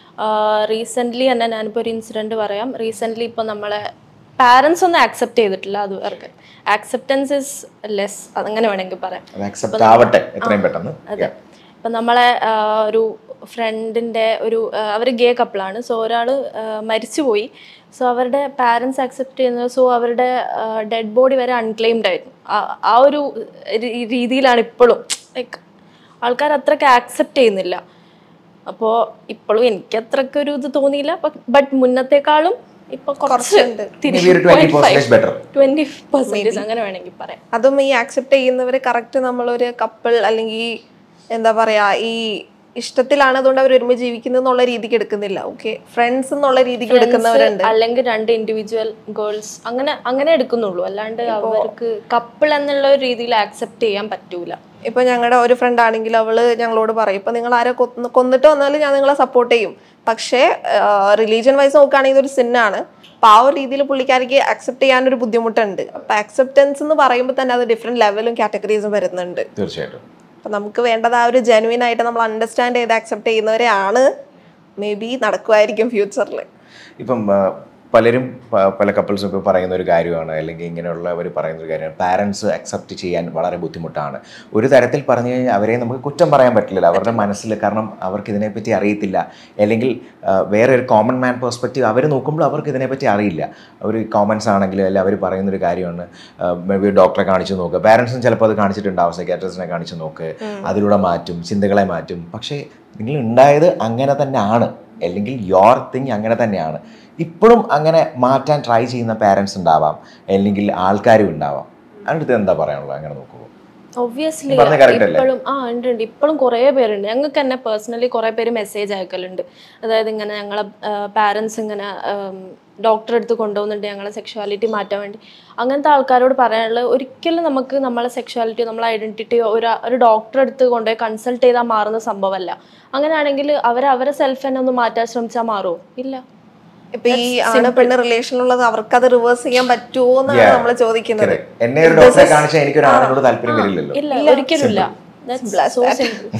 റീസെൻ്റ്ലി തന്നെ ഞാനിപ്പോൾ ഒരു ഇൻസിഡൻറ്റ് പറയാം റീസെൻ്റ്ലി ഇപ്പം നമ്മളെ പാരൻസ് ഒന്നും ആക്സെപ്റ്റ് ചെയ്തിട്ടില്ല അത് അവർക്ക് ആക്സെപ്റ്റൻസ് ഇസ് ലെസ് അതങ്ങനെ വേണമെങ്കിൽ പറയാം അത് അക്സെപ്റ്റ് ആവട്ടെ എത്രയും പെട്ടെന്ന് അതെ ഇപ്പം നമ്മളെ ആ, ഒരു ഫ്രണ്ടിൻ്റെ ഒരു അവർ ഗേ കപ്പിളാണ് സോ ഒരാൾ മരിച്ചുപോയി സോ അവരുടെ പാരൻസ് അക്സെപ്റ്റ് ചെയ്യുന്നത് സോ അവരുടെ ഡെഡ് ബോഡി വരെ അൺക്ലെയിംഡ് ആയിരുന്നു ആ- ആ ഒരു രീ- രീതിയിലാണ് ഇപ്പോഴും ലൈക്ക് ആൾക്കാർ അത്രയ്ക്ക് ആക്സെപ്റ്റ് ചെയ്യുന്നില്ല അപ്പോൾ ഇപ്പോഴും എനിക്ക് അത്രയ്ക്ക് ഒരു ഇത് തോന്നിയില്ല ബട്ട് മുന്നത്തെക്കാളും ഇപ്പൊ കുറച്ച് Maybe ഒരു 20% better. ട്വന്റി പെർസെൻറ്റേജ് അങ്ങനെ വേണമെങ്കിൽ പറയാം അതും ഈ ആക്സെപ്റ്റ് ചെയ്യുന്നവർ കറക്റ്റ് നമ്മളൊരു കപ്പിൾ അല്ലെങ്കിൽ എന്താ പറയാ ഈ ഇഷ്ടത്തിലാണ് അതുകൊണ്ട് അവർ ഒരുമിച്ച് ജീവിക്കുന്നത് എന്നുള്ള രീതിക്ക് എടുക്കുന്നില്ല ഓക്കെ ഫ്രണ്ട്സ് എന്നുള്ള രീതിക്ക് എടുക്കുന്നവരുണ്ട് അല്ലെങ്കിൽ രണ്ട് ഇൻഡിവിജ്വൽ ഗേൾസ് അങ്ങനെ അങ്ങനെ എടുക്കുന്നുള്ളൂ അല്ലാണ്ട് അവർക്ക് കപ്പിൾ എന്നുള്ള ഒരു രീതിയിൽ ആക്സെപ്റ്റ് ചെയ്യാൻ പറ്റൂല ഇപ്പൊ ഞങ്ങളുടെ ഒരു ഫ്രണ്ട് ആണെങ്കിൽ അവള് ഞങ്ങളോട് പറയും ഇപ്പൊ നിങ്ങൾ ആരെ കൊന്ന് കൊന്നിട്ട് വന്നാലും ഞാൻ നിങ്ങളെ സപ്പോർട്ട് ചെയ്യും പക്ഷേ റിലീജിയൻ വൈസ് നോക്കുകയാണെങ്കിൽ ഇതൊരു സിന്നാണ് അപ്പൊ ആ ഒരു രീതിയിൽ പുള്ളിക്കാരിക്ക് അക്സെപ്റ്റ് ചെയ്യാൻ ഒരു ബുദ്ധിമുട്ടുണ്ട് അപ്പൊ അക്സെപ്റ്റൻസ് എന്ന് പറയുമ്പോൾ തന്നെ അത് ഡിഫറെന്റ് ലെവലും കാറ്റഗറീസും വരുന്നുണ്ട് തീർച്ചയായിട്ടും അപ്പൊ നമുക്ക് വേണ്ടത് ആ ഒരു ജെനുവിൻ ആയിട്ട് നമ്മൾ അണ്ടർസ്റ്റാൻഡ് ചെയ്ത് അക്സെപ്റ്റ് ചെയ്യുന്നവരെയാണ് മേ ബി നടക്കുമായിരിക്കും ഫ്യൂച്ചറിൽ ഇപ്പം ആ, പലരും പ- പല കപ്പിൾസും ഇപ്പോൾ പറയുന്ന ഒരു കാര്യമാണ് അല്ലെങ്കിൽ ഇങ്ങനെയുള്ളവർ പറയുന്ന ഒരു കാര്യമാണ് പാരൻസ് അക്സെപ്റ്റ് ചെയ്യാൻ വളരെ ബുദ്ധിമുട്ടാണ് ഒരു തരത്തിൽ പറഞ്ഞു കഴിഞ്ഞാൽ അവരെ നമുക്ക് കുറ്റം പറയാൻ പറ്റില്ല അവരുടെ മനസ്സിൽ കാരണം അവർക്ക് ഇതിനെപ്പറ്റി അറിയത്തില്ല അല്ലെങ്കിൽ ആ, വേറെ ഒരു കോമൺ മാൻ പെർസ്പെക്റ്റീവ് അവർ നോക്കുമ്പോൾ അവർക്ക് ഇതിനെപ്പറ്റി അറിയില്ല ഒരു കോമൻസ് ആണെങ്കിലും അല്ലെങ്കിൽ അവർ പറയുന്നൊരു കാര്യമാണ് മേ ബി ഡോക്ടറെ കാണിച്ചു നോക്കുക പാരൻസും ചിലപ്പോൾ അത് കാണിച്ചിട്ടുണ്ടാവും സൈക്കാട്രിസ്റ്റിനെ കാണിച്ചു നോക്ക് അതിലൂടെ മാറ്റും ചിന്തകളെ മാറ്റും പക്ഷേ നിങ്ങൾ ഉണ്ടായത് അങ്ങനെ തന്നെ ആണ് അല്ലെങ്കിൽ യോർ തിങ് അങ്ങനെ തന്നെയാണ് ഇപ്പോഴും അങ്ങനെ മാറ്റാൻ ട്രൈ ചെയ്യുന്ന പാരൻസ് ഉണ്ടാവാം അല്ലെങ്കിൽ ആൾക്കാരും ഉണ്ടാവാം അതിനടുത്ത് എന്താ പറയാനുള്ളത് അങ്ങനെ നോക്കുമ്പോൾ ഒബ്വിയസ്ലി നീ പറഞ്ഞത് correct അല്ലേ? ഇപ്പോഴും ആ ഉണ്ട് ഉണ്ട് ഇപ്പോഴും കുറേ പേരുണ്ട് ഞങ്ങൾക്ക് തന്നെ പേഴ്സണലി കുറേ പേര് മെസ്സേജ് അയക്കലുണ്ട് അതായത് ഇങ്ങനെ ഞങ്ങളെ പാരൻസ് ഇങ്ങനെ ഡോക്ടറെ അടുത്ത് കൊണ്ടുപോകുന്നുണ്ട് ഞങ്ങളെ സെക്ഷുവാലിറ്റി മാറ്റാൻ വേണ്ടി അങ്ങനത്തെ ആൾക്കാരോട് പറയാനുള്ളത് ഒരിക്കലും നമുക്ക് നമ്മളെ സെക്ഷുവാലിറ്റി നമ്മളെ ഐഡന്റിറ്റി ഒരു ഒരു ഡോക്ടറെ അടുത്ത് കൊണ്ടുപോയി കൺസൾട്ട് ചെയ്താൽ മാറുന്ന സംഭവമല്ല അങ്ങനെയാണെങ്കിൽ അവർ അവരെ സെൽഫ് തന്നെ ഒന്ന് മാറ്റാൻ ശ്രമിച്ചാൽ മാറുമോ ഇല്ല ഇപ്പൊ ഈ ആണ് പെണ്ണ് റിലേഷൻ ഉള്ളത് അവർക്ക് അത് റിവേഴ്സ് ചെയ്യാൻ പറ്റുമോ എന്നാണ് Yeah. നമ്മൾ ചോദിക്കുന്നത് Correct. എന്നെ ഒരു ഡോക്ടറെ കാണിച്ചാൽ എനിക്കൊരു ആണിനോട് താല്പര്യം വരില്ലല്ലോ ഇല്ല ഒരിക്കലും ഇല്ല That's so simple.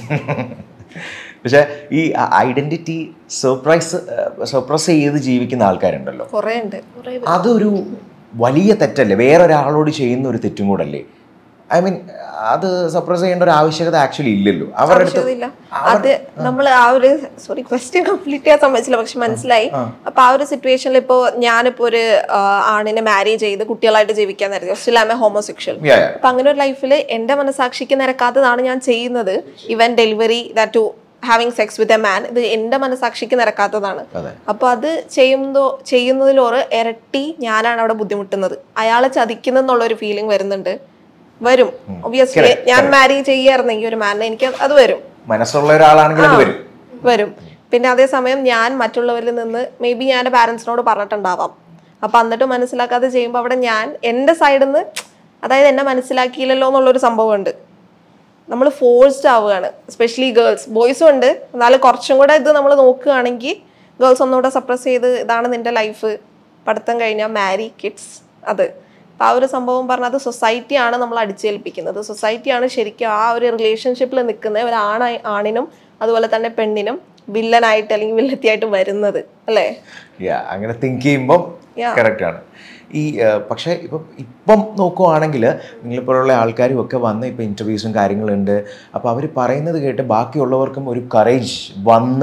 പക്ഷെ ഈ ഐഡന്റിറ്റി സർപ്രൈസ് സർപ്രൈസ് ചെയ്ത് ജീവിക്കുന്ന ആൾക്കാരുണ്ടല്ലോ കുറെ ഉണ്ട് അതൊരു വലിയ തെറ്റല്ലേ വേറൊരാളോട് ചെയ്യുന്ന ഒരു തെറ്റും കൂടല്ലേ ഐ മീൻ അത് സർപ്രൈസ് ചെയ്യേണ്ട ഒരു ആവശ്യകത ആക്ച്വലി ഇല്ലല്ലോ അവരുടെ അടുത്ത് ആവശ്യമില്ല അത് നമ്മൾ ആ ഒരു സോറി ക്വസ്റ്റ്യൻ കംപ്ലീറ്റ് ചെയ്യാൻ സമ്മതിച്ചില്ല പക്ഷെ മനസ്സിലായി അപ്പൊ ആ ഒരു സിറ്റുവേഷനിൽ ഇപ്പോ ഞാനിപ്പോ ഒരു ആ, ആണിനെ മാരി ചെയ്ത് കുട്ടികളായിട്ട് ജീവിക്കാൻ നേരത്തെ still am a homosexual Yeah, yeah. അപ്പൊ അങ്ങനെ ഒരു ലൈഫിൽ എന്റെ മനസാക്ഷിക്ക് നിരക്കാത്തതാണ് ഞാൻ ചെയ്യുന്നത് ഇവൻ delivery that to having sex with a man ഇത് എന്റെ മനസാക്ഷിക്ക് നിരക്കാത്തതാണ് അതെ. അപ്പൊ അത് ചെയ്യുന്നതോ ചെയ്യുന്നതിലോറ് ഇരട്ടി ഞാനാണ് അവിടെ ബുദ്ധിമുട്ടുന്നത് അയാളെ ചതിക്കുന്നെന്നുള്ള ഒരു ഫീലിംഗ് വരുന്നുണ്ട് വരും ഒബിയസ്ലി ഞാൻ മാരി ചെയ്യായിരുന്നെങ്കിൽ ഒരു മാനിനെ എനിക്ക് അത് വരും മനസ്സുള്ള ഒരാളാണെങ്കിൽ അത് വരും വരും പിന്നെ അതേസമയം ഞാൻ മറ്റുള്ളവരിൽ നിന്ന് മേ ബി ഞാൻ പാരൻസിനോട് പറഞ്ഞിട്ടുണ്ടാവാം അപ്പൊ എന്നിട്ട് മനസ്സിലാക്കാതെ ചെയ്യുമ്പോൾ അവിടെ ഞാൻ എൻ്റെ സൈഡിൽ നിന്ന് അതായത് എന്നെ മനസ്സിലാക്കിയില്ലല്ലോ എന്നുള്ളൊരു സംഭവമുണ്ട് നമ്മൾ ഫോഴ്സ്ഡ് ആവുകയാണ് എസ്പെഷ്യലി ഗേൾസ് ബോയ്സും ഉണ്ട് എന്നാലും കുറച്ചും കൂടെ ഇത് നമ്മൾ നോക്കുകയാണെങ്കിൽ ഗേൾസ് ഒന്നുകൂടെ സപ്രസ് ചെയ്ത് ഇതാണ് നിന്റെ ലൈഫ് പഠിത്തം കഴിഞ്ഞാൽ മാരി കിഡ്സ് അത് അപ്പൊ ആ ഒരു സംഭവം പറഞ്ഞാൽ അത് സൊസൈറ്റിയാണ് നമ്മൾ അടിച്ചേൽപ്പിക്കുന്നത് സൊസൈറ്റിയാണ് ശരിക്കും ആ ഒരു റിലേഷൻഷിപ്പിൽ നിൽക്കുന്ന ഒരു ആണ ആണിനും അതുപോലെ തന്നെ പെണ്ണിനും വില്ലനായിട്ട് അല്ലെങ്കിൽ വില്ലത്തിയായിട്ട് വരുന്നത് അല്ലേ Yeah, അങ്ങനെ തിങ്ക് ചെയ്യുമ്പം Yeah. കറക്റ്റ് ആണ് ഈ ആ, പക്ഷേ ഇപ്പം ഇപ്പം നോക്കുവാണെങ്കിൽ നിങ്ങളിപ്പോഴുള്ള ആൾക്കാരും ഒക്കെ വന്ന് ഇപ്പം ഇൻ്റർവ്യൂസും കാര്യങ്ങളുണ്ട് അപ്പോൾ അവർ പറയുന്നത് കേട്ട് ബാക്കിയുള്ളവർക്കും ഒരു കറേജ് വന്ന്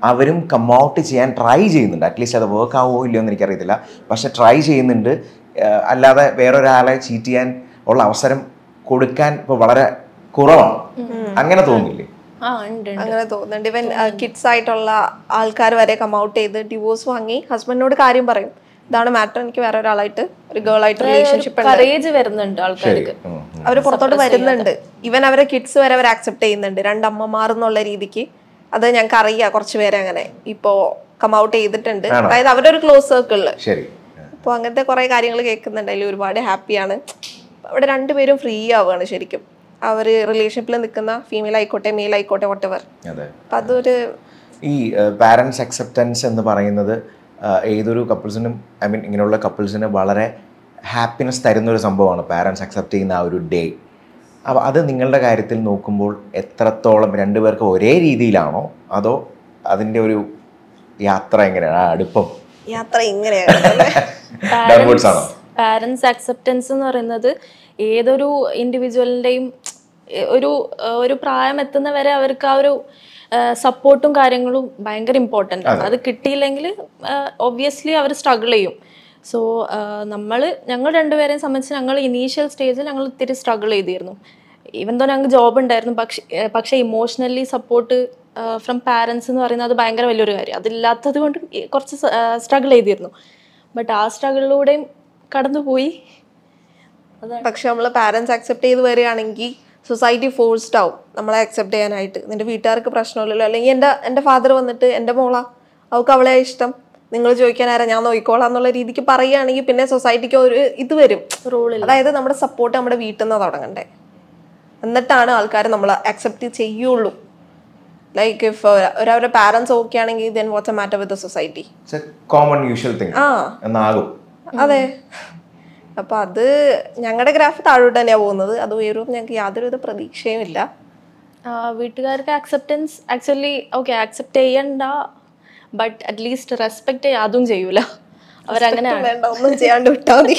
അവരും കം ഔട്ട് ചെയ്യാൻ ട്രൈ ചെയ്യുന്നുണ്ട് അറ്റ്ലീസ്റ്റ് അത് വർക്ക് ആവുമോ ഇല്ലയോ എന്ന് എനിക്കറിയത്തില്ല പക്ഷെ ട്രൈ ചെയ്യുന്നുണ്ട് ആഹ് അല്ലാതെ വേറൊരാളെ ചീറ്റ് ചെയ്യാൻ ഉള്ള അവസരം കൊടുക്കാൻ ഇപ്പോൾ വളരെ കുറവാണ് അങ്ങനെ തോന്നില്ലേ ആ ഉണ്ട് ഉണ്ട്. അങ്ങനെ തോന്നുന്നുണ്ട് ഇവൻ കിഡ്സ് ആയിട്ടുള്ള ആൾക്കാർ വരെ കം ഔട്ട് ചെയ്ത് ഡിവോഴ്സ് വാങ്ങി ഹസ്ബൻഡിനോട് കാര്യം പറയും ഇതാണ് മാറ്റർ എനിക്ക് വേറെ ഒരാളായിട്ട് ഒരു ഗേൾ ആയിട്ട് റിലേഷൻഷിപ്പ് ഉണ്ട് കറേജ് വരുന്നുണ്ട് ആൾക്കാർക്ക് ഉം, ഉം. അവർ പുറത്തോട്ട് വരുന്നുണ്ട് ഇവൻ അവരെ കിഡ്സ് വരെ അവർ ആക്സെപ്റ്റ് ചെയ്യുന്നുണ്ട് രണ്ടമ്മമാർ എന്നുള്ള രീതിക്ക് അത് ഞങ്ങൾക്ക് അറിയാം കുറച്ച് പേരെ അങ്ങനെ ഇപ്പോ കം ഔട്ട് ചെയ്തിട്ടുണ്ട് അതായത് അവരുടെ ഒരു ക്ലോസ് സർക്കിളില് ശരി അപ്പോൾ അങ്ങനത്തെ കുറെ കാര്യങ്ങൾ കേൾക്കുന്നുണ്ട് അതിൽ ഒരുപാട് ഹാപ്പിയാണ് അവിടെ രണ്ടുപേരും ഫ്രീ ആവുകയാണ് ശരിക്കും അവർ റിലേഷൻഷിപ്പിൽ നിൽക്കുന്ന ഫീമെയിൽ ആയിക്കോട്ടെ മെയിൽ ആയിക്കോട്ടെ വട്ടവർ അതെ അപ്പം അതൊരു ഈ പാരൻസ് അക്സെപ്റ്റൻസ് എന്ന് പറയുന്നത് ആ, ഏതൊരു കപ്പിൾസിനും ഐ മീൻ ഇങ്ങനെയുള്ള കപ്പിൾസിന് വളരെ ഹാപ്പിനെസ് തരുന്ന ഒരു സംഭവമാണ് പാരൻസ് അക്സെപ്റ്റ് ചെയ്യുന്ന ആ ഒരു ഡേ അപ്പോൾ അത് നിങ്ങളുടെ കാര്യത്തിൽ നോക്കുമ്പോൾ എത്രത്തോളം രണ്ടുപേർക്ക് ഒരേ രീതിയിലാണോ അതോ അതിൻ്റെ ഒരു യാത്ര എങ്ങനെയാണ് ആ അടുപ്പം യാത്ര ഇങ്ങനെയാണ് ഡൗൺവേർഡ്സ് ആണോ പാരൻസ് അക്സെപ്റ്റൻസ് എന്ന് പറയുന്നത് ഏതൊരു ഇൻഡിവിജ്വലിൻ്റെയും ഒരു ഏഹ്, ഒരു പ്രായം എത്തുന്നവരെ അവർക്ക് ആ ഒരു സപ്പോർട്ടും കാര്യങ്ങളും ഭയങ്കര ഇമ്പോർട്ടൻ്റ് ആണ് അത് കിട്ടിയില്ലെങ്കിൽ ഒബ്വിയസ്ലി അവർ സ്ട്രഗിൾ ചെയ്യും സോ നമ്മൾ ഞങ്ങൾ രണ്ടുപേരെയും സംബന്ധിച്ച് ഞങ്ങൾ ഇനീഷ്യൽ സ്റ്റേജിൽ ഞങ്ങൾ ഇത്തിരി സ്ട്രഗിൾ ചെയ്തിരുന്നു ഈവൻ തോ ഞങ്ങൾക്ക് ജോബ് ഉണ്ടായിരുന്നു പക്ഷേ ഏഹ്, പക്ഷേ ഇമോഷണലി സപ്പോർട്ട് ഫ്രം പാരൻസ് എന്ന് പറയുന്നത് അത് ഭയങ്കര വലിയൊരു കാര്യം അതില്ലാത്തത് കൊണ്ട് ഈ കുറച്ച് സ്ട്രഗിൾ ചെയ്തിരുന്നു ബട്ട് ആ സ്ട്രഗിളിലൂടെയും കടന്നുപോയി പക്ഷെ നമ്മൾ പാരൻസ് അക്സെപ്റ്റ് ചെയ്ത് വരികയാണെങ്കിൽ സൊസൈറ്റി ഫോഴ്സ്ഡ് ആവും നമ്മളെ അക്സെപ്റ്റ് ചെയ്യാനായിട്ട് നിന്റെ വീട്ടുകാർക്ക് പ്രശ്നമില്ലല്ലോ അല്ലെങ്കിൽ എൻ്റെ എൻ്റെ ഫാദർ വന്നിട്ട് എൻ്റെ മോള അവൾക്ക് അവളെ ഇഷ്ടം നിങ്ങൾ ചോദിക്കാൻ ആരാ ഞാൻ നോക്കിക്കോളാം എന്നുള്ള രീതിക്ക് പറയുകയാണെങ്കിൽ പിന്നെ സൊസൈറ്റിക്ക് ഒരു ഇത് വരും റൂളിൽ അതായത് നമ്മുടെ സപ്പോർട്ട് നമ്മുടെ വീട്ടിൽ നിന്ന് തുടങ്ങണ്ടേ എന്നിട്ടാണ് ആൾക്കാർ നമ്മൾ അക്സെപ്റ്റ് ചെയ്യുള്ളൂ ലൈക്ക് ഇഫ് ഒരവരുടെ പാരൻസ് ഓക്കെ ആണെങ്കിൽ then what's a matter with society it's a common usual thing ആ എന്നാകും അതെ അപ്പൊ അത് ഞങ്ങളുടെ ഗ്രാഫ് താഴോട്ട് തന്നെയാ പോകുന്നത് അത് ഉയരും ഞങ്ങൾക്ക് യാതൊരുവിധ പ്രതീക്ഷയും ഇല്ല വീട്ടുകാർക്ക് അക്സെപ്റ്റൻസ് ആക്ച്വലി ഓക്കെ അക്സെപ്റ്റ് ചെയ്യണ്ട ബട്ട് അറ്റ്ലീസ്റ്റ് റെസ്പെക്ട് അതും ചെയ്യൂല അവരങ്ങനെയാണ് വേണ്ട ഒന്നും ചെയ്യാണ്ട് വിട്ടാൽ മതി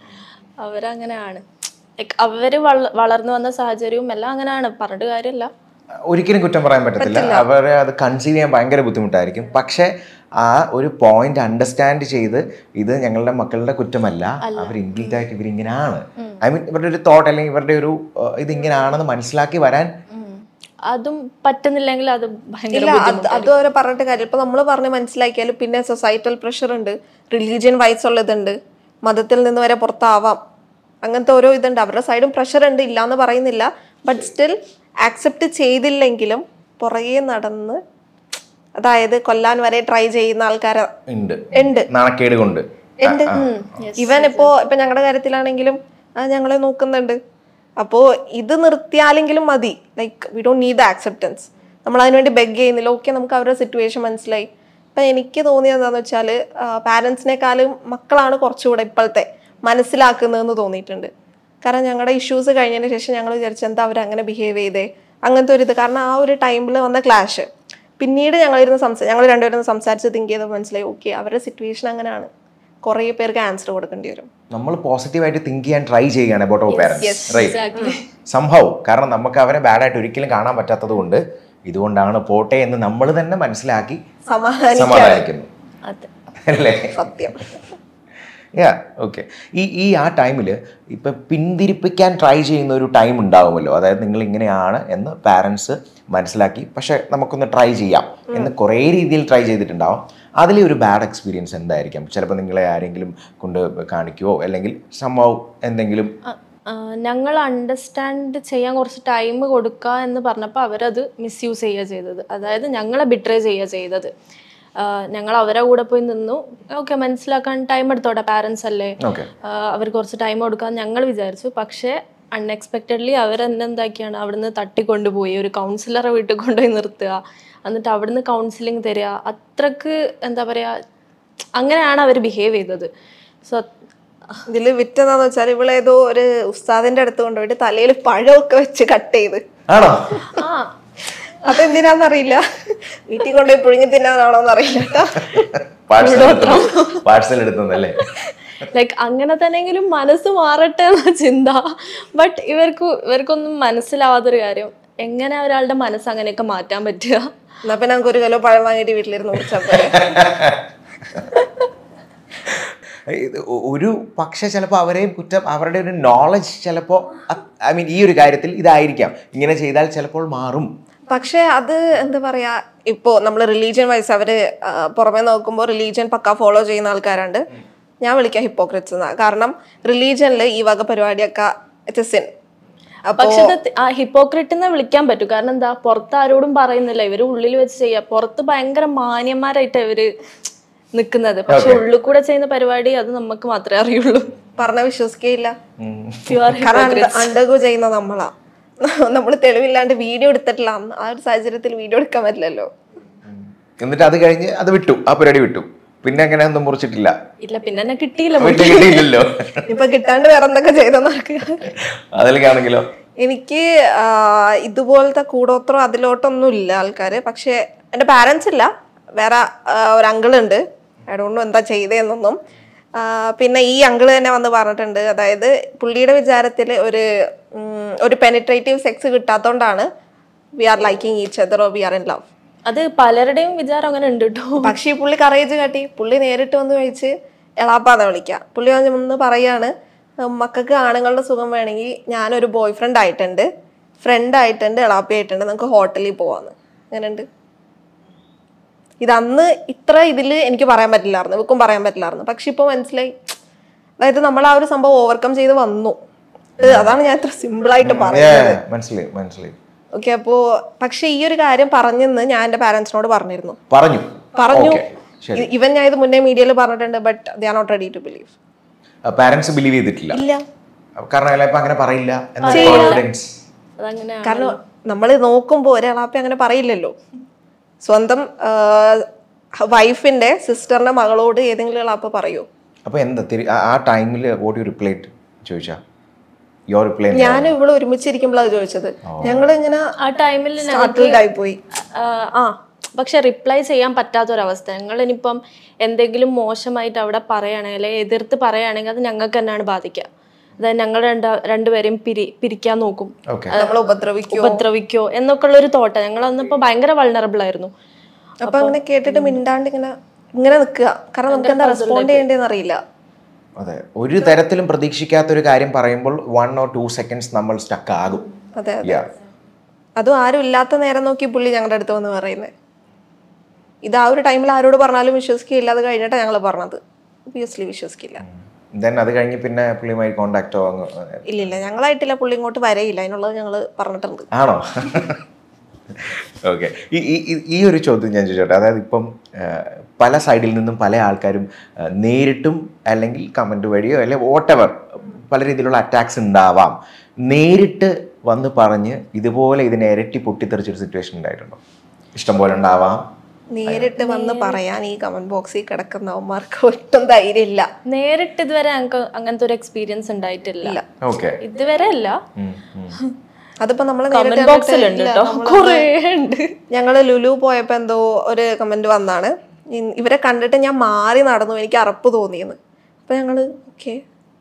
അവരങ്ങനെയാണ് ലൈക്ക് അവര് വള- വളർന്നു വന്ന സാഹചര്യവും എല്ലാം അങ്ങനെയാണ് പറഞ്ഞിട്ട് കാര്യമില്ല ഒരിക്കലും കുറ്റം പറയാൻ പറ്റത്തില്ല അവരെ അത് കൺസീവ് ചെയ്യാൻ ഭയങ്കര ബുദ്ധിമുട്ടായിരിക്കും പക്ഷെ ആ ഒരു പോയിന്റ് അണ്ടർസ്റ്റാൻഡ് ചെയ്ത് ഇത് ഞങ്ങളുടെ മക്കളുടെ കുറ്റമല്ല അവർ ഇൻബിൽറ്റ് ആയിട്ട് ഇവരിങ്ങനെയാണ് ഐ മീൻ ഇവരുടെ ഒരു തോട്ട് അല്ലെങ്കിൽ ഇവരുടെ ഒരു ഏഹ്, ഇത് ഇങ്ങനെയാണെന്ന് മനസ്സിലാക്കി വരാൻ ഉം. അതും പറ്റുന്നില്ലെങ്കിൽ അത് ഭയങ്കര ഇല്ല അത് അത് അവരെ പറഞ്ഞിട്ട് കാര്യം ഇപ്പൊ നമ്മൾ പറഞ്ഞ് മനസ്സിലാക്കിയാലും പിന്നെ സൊസൈറ്റൽ പ്രഷർ ഉണ്ട് റിലീജിയൻ വൈസ് ഉള്ളതുണ്ട് മതത്തിൽ നിന്ന് വരെ പുറത്താവാം അങ്ങനത്തെ ഓരോ ഇതുണ്ട് അവരുടെ സൈഡും പ്രഷർ ഉണ്ട് ഇല്ലാന്ന് പറയുന്നില്ല ബട്ട് സ്റ്റിൽ ആക്സെപ്റ്റ് ചെയ്തില്ലെങ്കിലും പുറകെ നടന്ന് അതായത് കൊല്ലാൻ വരെ ട്രൈ ചെയ്യുന്ന ആൾക്കാർ ഉണ്ട് ഉണ്ട് നാണക്കേട് കൊണ്ട് ഉണ്ട് ഇവൻ ഇപ്പോ ഇപ്പൊ ഞങ്ങളുടെ കാര്യത്തിലാണെങ്കിലും ആ ഞങ്ങളെ നോക്കുന്നുണ്ട് അപ്പോ ഇത് നിർത്തിയാലെങ്കിലും മതി like we don't need the acceptance നമ്മൾ അതിനുവേണ്ടി ബെഗ് ചെയ്യുന്നില്ല ഓക്കെ നമുക്ക് അവരുടെ സിറ്റുവേഷൻ മനസ്സിലായി ഇപ്പൊ എനിക്ക് തോന്നിയത് എന്താന്ന് വെച്ചാൽ പാരൻസിനെക്കാളും മക്കളാണ് കുറച്ചുകൂടെ ഇപ്പോഴത്തെ മനസ്സിലാക്കുന്നതെന്ന് തോന്നിയിട്ടുണ്ട് കാരണം ഞങ്ങളുടെ ഇഷ്യൂസ് കഴിഞ്ഞതിന് ശേഷം ഞങ്ങൾ വിചാരിച്ചു എന്താ അവർ അങ്ങനെ ബിഹേവ് ചെയ്തേ അങ്ങനത്തെ ഒരു ഇത് കാരണം ആ ഒരു ടൈമിൽ വന്ന ക്ലാഷ് പിന്നീട് ഞങ്ങളിരുന്ന് സംസാ ഞങ്ങൾ രണ്ടുപേരും സംസാരിച്ച് തിങ്ക് ചെയ്ത് മനസ്സിലായി ഓക്കെ അവരുടെ സിറ്റുവേഷൻ അങ്ങനെയാണ് കുറേ പേർക്ക് ആൻസർ കൊടുക്കേണ്ടി വരും നമ്മൾ പോസിറ്റീവായിട്ട് തിങ്ക് ചെയ്യാൻ ട്രൈ ചെയ്യുകയാണ് അബൌട്ട് അവർ പാരൻസ് റൈറ്റ് സംഭവം കാരണം നമുക്ക് അവരെ ബാഡായിട്ട് ഒരിക്കലും കാണാൻ പറ്റാത്തത് കൊണ്ട് ഇതുകൊണ്ടാണ് പോട്ടെ എന്ന് നമ്മൾ തന്നെ മനസ്സിലാക്കി സമാധാനിക്കാൻ സമാധാനിക്കുന്നു അതെ അല്ലേ സത്യം യാ ഓക്കെ ഈ ഈ ആ ടൈമിൽ ഇപ്പം പിന്തിരിപ്പിക്കാൻ ട്രൈ ചെയ്യുന്ന ഒരു ടൈം ഉണ്ടാവുമല്ലോ അതായത് നിങ്ങൾ ഇങ്ങനെയാണ് എന്ന് പാരൻസ് മനസ്സിലാക്കി പക്ഷെ നമുക്കൊന്ന് ട്രൈ ചെയ്യാം എന്ന് കുറേ രീതിയിൽ ട്രൈ ചെയ്തിട്ടുണ്ടാവും അതിലെ ഒരു ബാഡ് എക്സ്പീരിയൻസ് എന്തായിരിക്കും ചിലപ്പോൾ നിങ്ങളെ ആരെങ്കിലും കൊണ്ട് കാണിക്കുവോ അല്ലെങ്കിൽ സംഭവം എന്തെങ്കിലും ഞങ്ങൾ അണ്ടർസ്റ്റാൻഡ് ചെയ്യാൻ കുറച്ച് ടൈം കൊടുക്കുക എന്ന് പറഞ്ഞപ്പോൾ അവരത് മിസ്യൂസ് ചെയ്യുക ചെയ്തത് അതായത് ഞങ്ങളെ ബിട്രേ ചെയ്യുക ചെയ്തത് ആ, ഞങ്ങൾ അവരെ കൂടെ പോയി നിന്നു ഓക്കെ മനസ്സിലാക്കാൻ ടൈം എടുത്തോട്ടെ പാരൻസ് അല്ലേ ഓക്കെ ആ, അവർക്ക് കുറച്ച് ടൈം കൊടുക്കാൻ ഞങ്ങൾ വിചാരിച്ചു പക്ഷേ അൺഎക്സ്പെക്റ്റഡ്ലി അവരെന്നെ എന്താക്കിയാണ് അവിടുന്ന് തട്ടിക്കൊണ്ടുപോയി ഒരു കൗൺസിലറെ വീട്ടിൽ കൊണ്ടുപോയി നിർത്തുക എന്നിട്ട് അവിടുന്ന് കൗൺസിലിംഗ് തരിക അത്രക്ക് എന്താ പറയുക അങ്ങനെയാണ് അവർ ബിഹേവ് ചെയ്തത് സോ ഇതില് വിറ്റെന്നാന്ന് വെച്ചാൽ ഇവളേതോ ഒരു ഉസ്താദിന്റെ അടുത്ത് കൊണ്ടുപോയിട്ട് തലയിൽ പഴമൊക്കെ വെച്ച് കട്ട് ചെയ്ത് ആണോ ആ അതെന്തിനാന്നറിയില്ല വീട്ടിൽ കൊണ്ടുപോയി പുഴുങ്ങി തിന്നാനാണോന്ന് അറിയില്ല കേട്ടോ പാഴ്സൽ പാഴ്സൽ എടുത്തതല്ലേ ലൈക്ക് അങ്ങനെ തന്നെങ്കിലും മനസ്സ് മാറട്ടെ എന്ന ചിന്ത ബട്ട് ഇവർക്ക് ഇവർക്കൊന്നും മനസ്സിലാവാത്തൊരു കാര്യം എങ്ങനെ ഒരാളുടെ മനസ്സ് അങ്ങനെയൊക്കെ മാറ്റാൻ പറ്റുക എന്നാ പിന്നെ നമുക്ക് ഒരു കിലോ പഴം വാങ്ങിയിട്ട് വീട്ടിലിരുന്ന് കുടിച്ചാൽ പോലെ ഇത് ഒ- ഒരു പക്ഷെ ചിലപ്പോൾ അവരെയും കുറ്റം അവരുടെ ഒരു നോളജ് ചിലപ്പോൾ ഐ മീൻ ഈ ഒരു കാര്യത്തിൽ ഇതായിരിക്കാം ഇങ്ങനെ ചെയ്താൽ ചിലപ്പോൾ മാറും പക്ഷെ അത് എന്താ പറയാ ഇപ്പോ നമ്മൾ റിലീജിയൻ വൈസ് അവര് ആ, പുറമെ നോക്കുമ്പോൾ റിലീജിയൻ പക്ക ഫോളോ ചെയ്യുന്ന ആൾക്കാരുണ്ട് ഞാൻ വിളിക്കാം ഹിപ്പോക്രറ്റ്സ് എന്നാ കാരണം റിലീജിയനിൽ ഈ വക പരിപാടിയൊക്കെ ഇറ്റ്സ് സിൻ അപ്പോ പക്ഷെ ഇത് ആ ഹിപ്പോക്രിറ്റ് എന്ന് വിളിക്കാൻ പറ്റും കാരണം എന്താ പുറത്ത് ആരോടും പറയുന്നില്ല ഇവര് ഉള്ളിൽ വെച്ച് ചെയ്യാ പുറത്ത് ഭയങ്കര മാന്യന്മാരായിട്ട് ഇവര് നിക്കുന്നത് പക്ഷെ ഉള്ളിൽ കൂടെ ചെയ്യുന്ന പരിപാടി അത് നമുക്ക് മാത്രമേ അറിയുള്ളൂ പറഞ്ഞ വിശ്വസിക്കുകയില്ല പ്യുവർ കാരണം അണ്ടർഗോ ചെയ്യുന്ന നമ്മളാ നമ്മൾ തെളിവില്ലാണ്ട് വീഡിയോ എടുത്തിട്ടില്ല അന്ന് ആ ഒരു സാഹചര്യത്തിൽ വീഡിയോ എടുക്കാൻ പറ്റില്ലല്ലോ എന്നിട്ട് അത് കഴിഞ്ഞ് അത് വിട്ടു ആ പരിപാടി വിട്ടു പിന്നെ അങ്ങനെ ഒന്നും മുറിച്ചിട്ടില്ല ഇല്ല പിന്നെ എന്നെ കിട്ടിയില്ല വീട്ടിൽ കിട്ടിയില്ലല്ലോ ഇപ്പൊ കിട്ടാണ്ട് വേറെ എന്തൊക്കെ ചെയ്തെന്ന് ആർക്കും അതിലേക്കാണെങ്കിലോ എനിക്ക് ആ, ഇതുപോലത്തെ കൂടോത്രം അതിലോട്ടൊന്നും ഇല്ല ആൾക്കാര് പക്ഷെ എൻ്റെ പാരൻസ് ഇല്ല വേറെ ആ, ഒരു അങ്കിൾ ഉണ്ട് അതുകൊണ്ട് എന്താ ചെയ്തതെന്നൊന്നും ആ, പിന്നെ ഈ അങ്കിൾ തന്നെ വന്ന് പറഞ്ഞിട്ടുണ്ട് അതായത് പുള്ളിയുടെ വിചാരത്തിൽ ഒരു ഉം, ഒരു പെനിട്രേറ്റീവ് സെക്സ് കിട്ടാത്തോണ്ടാണ് we are liking each other we are in love അത് പലരുടെയും വിചാരം അങ്ങനെ ഉണ്ട് കേട്ടോ പക്ഷേ ഈ പുള്ളി കറേജ് കാട്ടി പുള്ളി നേരിട്ട് വന്ന് ചോദിച്ച് എളാപ്പാന്ന് വിളിക്കാം പുള്ളി വന്ന് പറയാണ് മക്കൾക്ക് ആണുങ്ങളുടെ സുഖം വേണമെങ്കിൽ ഞാനൊരു ബോയ് ഫ്രണ്ട് ആയിട്ടുണ്ട് ഫ്രണ്ട് ആയിട്ടുണ്ട് എളാപ്പി ആയിട്ടുണ്ട് നമുക്ക് ഹോട്ടലിൽ പോവാന്ന് അങ്ങനെയുണ്ട് ഇത് അന്ന് ഇത്ര ഇതിൽ എനിക്ക് പറയാൻ പറ്റില്ലായിരുന്നു ഇവക്കും പറയാൻ പറ്റില്ലായിരുന്നു പക്ഷെ ഇപ്പോൾ മനസ്സിലായി അതായത് നമ്മൾ ആ ഒരു സംഭവം ഓവർകം ചെയ്ത് വന്നു ഇത് അതാണ് ഞാൻ ഇത്ര സിമ്പിളായിട്ട് പറയുന്നത് Yeah, മനസ്സിലായി മനസ്സിലായി ഓക്കെ അപ്പോ പക്ഷെ ഈ ഒരു കാര്യം പറഞ്ഞെന്ന് ഞാൻ എൻ്റെ പാരൻസിനോട് പറഞ്ഞിരുന്നു പറഞ്ഞു പറഞ്ഞു Okay, ശരി ഇ- ഇവൻ ഞാൻ ഇത് മുന്നേ മീഡിയയിൽ പറഞ്ഞിട്ടുണ്ട് but they are not ready to believe parents believe ചെയ്തിട്ടില്ല ഇല്ല കാരണം ചിലപ്പോ അങ്ങനെ പറയില്ല എന്നൊരു കോൺഫിഡൻസ് അതങ്ങനെ കാരണം നമ്മൾ നോക്കുമ്പോൾ ഒരാളാപ്പി അങ്ങനെ പറയില്ലല്ലോ സ്വന്തം വൈഫിന്റെ സിസ്റ്ററിന്റെ മകളോട് ഏതെങ്കിലും ആളാപ്പ പറയൂ അപ്പൊ എന്താ തിരി- ആ- ആ ടൈമിൽ വോട്ട് യു റിപ്ലൈ ചോദിച്ചാ യോ റിപ്ലൈ ഞാൻ ഇവിടെ ഒരുമിച്ചിരിക്കുമ്പോഴാണ് ചോദിച്ചത് ഞങ്ങൾ ഇങ്ങനെ ആ ടൈമിൽ സ്റ്റാർട്ടിൽഡ് ആയി പോയി ആ പക്ഷെ റിപ്ലൈ ചെയ്യാൻ പറ്റാത്തൊരവസ്ഥ ഞങ്ങൾ ഇനിയിപ്പം എന്തെങ്കിലും മോശമായിട്ട് അവിടെ പറയുകയാണെങ്കിൽ അല്ലെങ്കിൽ എതിർത്ത് പറയുകയാണെങ്കിൽ അത് ഞങ്ങൾക്ക് തന്നെയാണ് ബാധിക്കുക അതായത് ഞങ്ങൾ രണ്ട് രണ്ടുപേരെയും പിരി പിരിക്കാൻ നോക്കും ഓക്കെ നമ്മളെ ഉപദ്രവിക്കോ ഉപദ്രവിക്കോ എന്നൊക്കെ ഉള്ള ഒരു തോട്ടം ഞങ്ങൾ അന്നിപ്പോ ഭയങ്കര വൾണറബിൾ ആയിരുന്നു അപ്പൊ അങ്ങനെ കേട്ടിട്ട് മിണ്ടാണ്ട് ഇങ്ങനെ ഇങ്ങനെ നിൽക്കുക കാരണം നമുക്ക് എന്താ റെസ്പോണ്ട് ചെയ്യേണ്ടതെന്ന് അറിയില്ല അതെ ഒരു തരത്തിലും പ്രതീക്ഷിക്കാത്ത ഒരു കാര്യം പറയുമ്പോൾ വൺ ഓർ ടു സെക്കൻഡ്സ് നമ്മൾ സ്റ്റക്ക് ആകും അതെ അതെ Yeah. അതും ആരും ഇല്ലാത്ത നേരം നോക്കി പുള്ളി ഞങ്ങളുടെ അടുത്ത് വന്ന് പറയുന്നത് ഇത് ആ ഒരു ടൈമിൽ ആരോട് പറഞ്ഞാലും വിശ്വസിക്കില്ല അത് കഴിഞ്ഞിട്ടാണ് ഞങ്ങൾ പറഞ്ഞത് ഒബിയസ്ലി വിശ്വസിക്കില്ല ദെൻ അത് കഴിഞ്ഞ് പിന്നെ പുള്ളിയുമായി കോണ്ടാക്റ്റോ അങ്ങ് ഇല്ല ഇല്ല ഞങ്ങളായിട്ടില്ല പുള്ളി ഇങ്ങോട്ട് വരയില്ല അതിനുള്ളത് ഞങ്ങൾ പറഞ്ഞിട്ടുണ്ട് ആണോ ഓക്കെ ഈ ഈ- ഈ- ഈ ഒരു ചോദ്യം ഞാൻ ചോദിച്ചോട്ടെ അതായത് ഇപ്പം ആ, പല സൈഡിൽ നിന്നും പല ആൾക്കാരും ആ, നേരിട്ടും അല്ലെങ്കിൽ കമൻറ്റ് വഴിയോ അല്ലെങ്കിൽ വോട്ടെവർ പല രീതിയിലുള്ള അറ്റാക്സ് ഉണ്ടാവാം നേരിട്ട് വന്ന് പറഞ്ഞ് ഇതുപോലെ ഇതിനെ ഇരട്ടി പൊട്ടിത്തെറിച്ചൊരു സിറ്റുവേഷൻ ഉണ്ടായിട്ടുണ്ടോ ഇഷ്ടം പോലെ ഉണ്ടാവാം നേരിട്ട് വന്ന് പറയാൻ ഈ കമന്റ് ബോക്സിൽ കിടക്കുന്നവന്മാർക്ക് ഒട്ടും ധൈര്യമില്ല നേരിട്ട് ഇതുവരെ ഞങ്ങൾക്ക് അങ്ങനത്തെ ഒരു എക്സ്പീരിയൻസ് ഉണ്ടായിട്ടില്ല ഓക്കെ ഇതുവരെ അല്ല അതിപ്പോ നമ്മൾ കമന്റ് ബോക്സിലുണ്ട് കേട്ടോ കുറേ ഉണ്ട് ഞങ്ങള് ലുലു പോയപ്പോ എന്തോ ഒരു കമന്റ് വന്നാണ് ഇ- ഇവരെ കണ്ടിട്ട് ഞാൻ മാറി നടന്നു എനിക്ക് അറപ്പ് തോന്നിയെന്ന് അപ്പൊ ഞങ്ങള് ഓക്കെ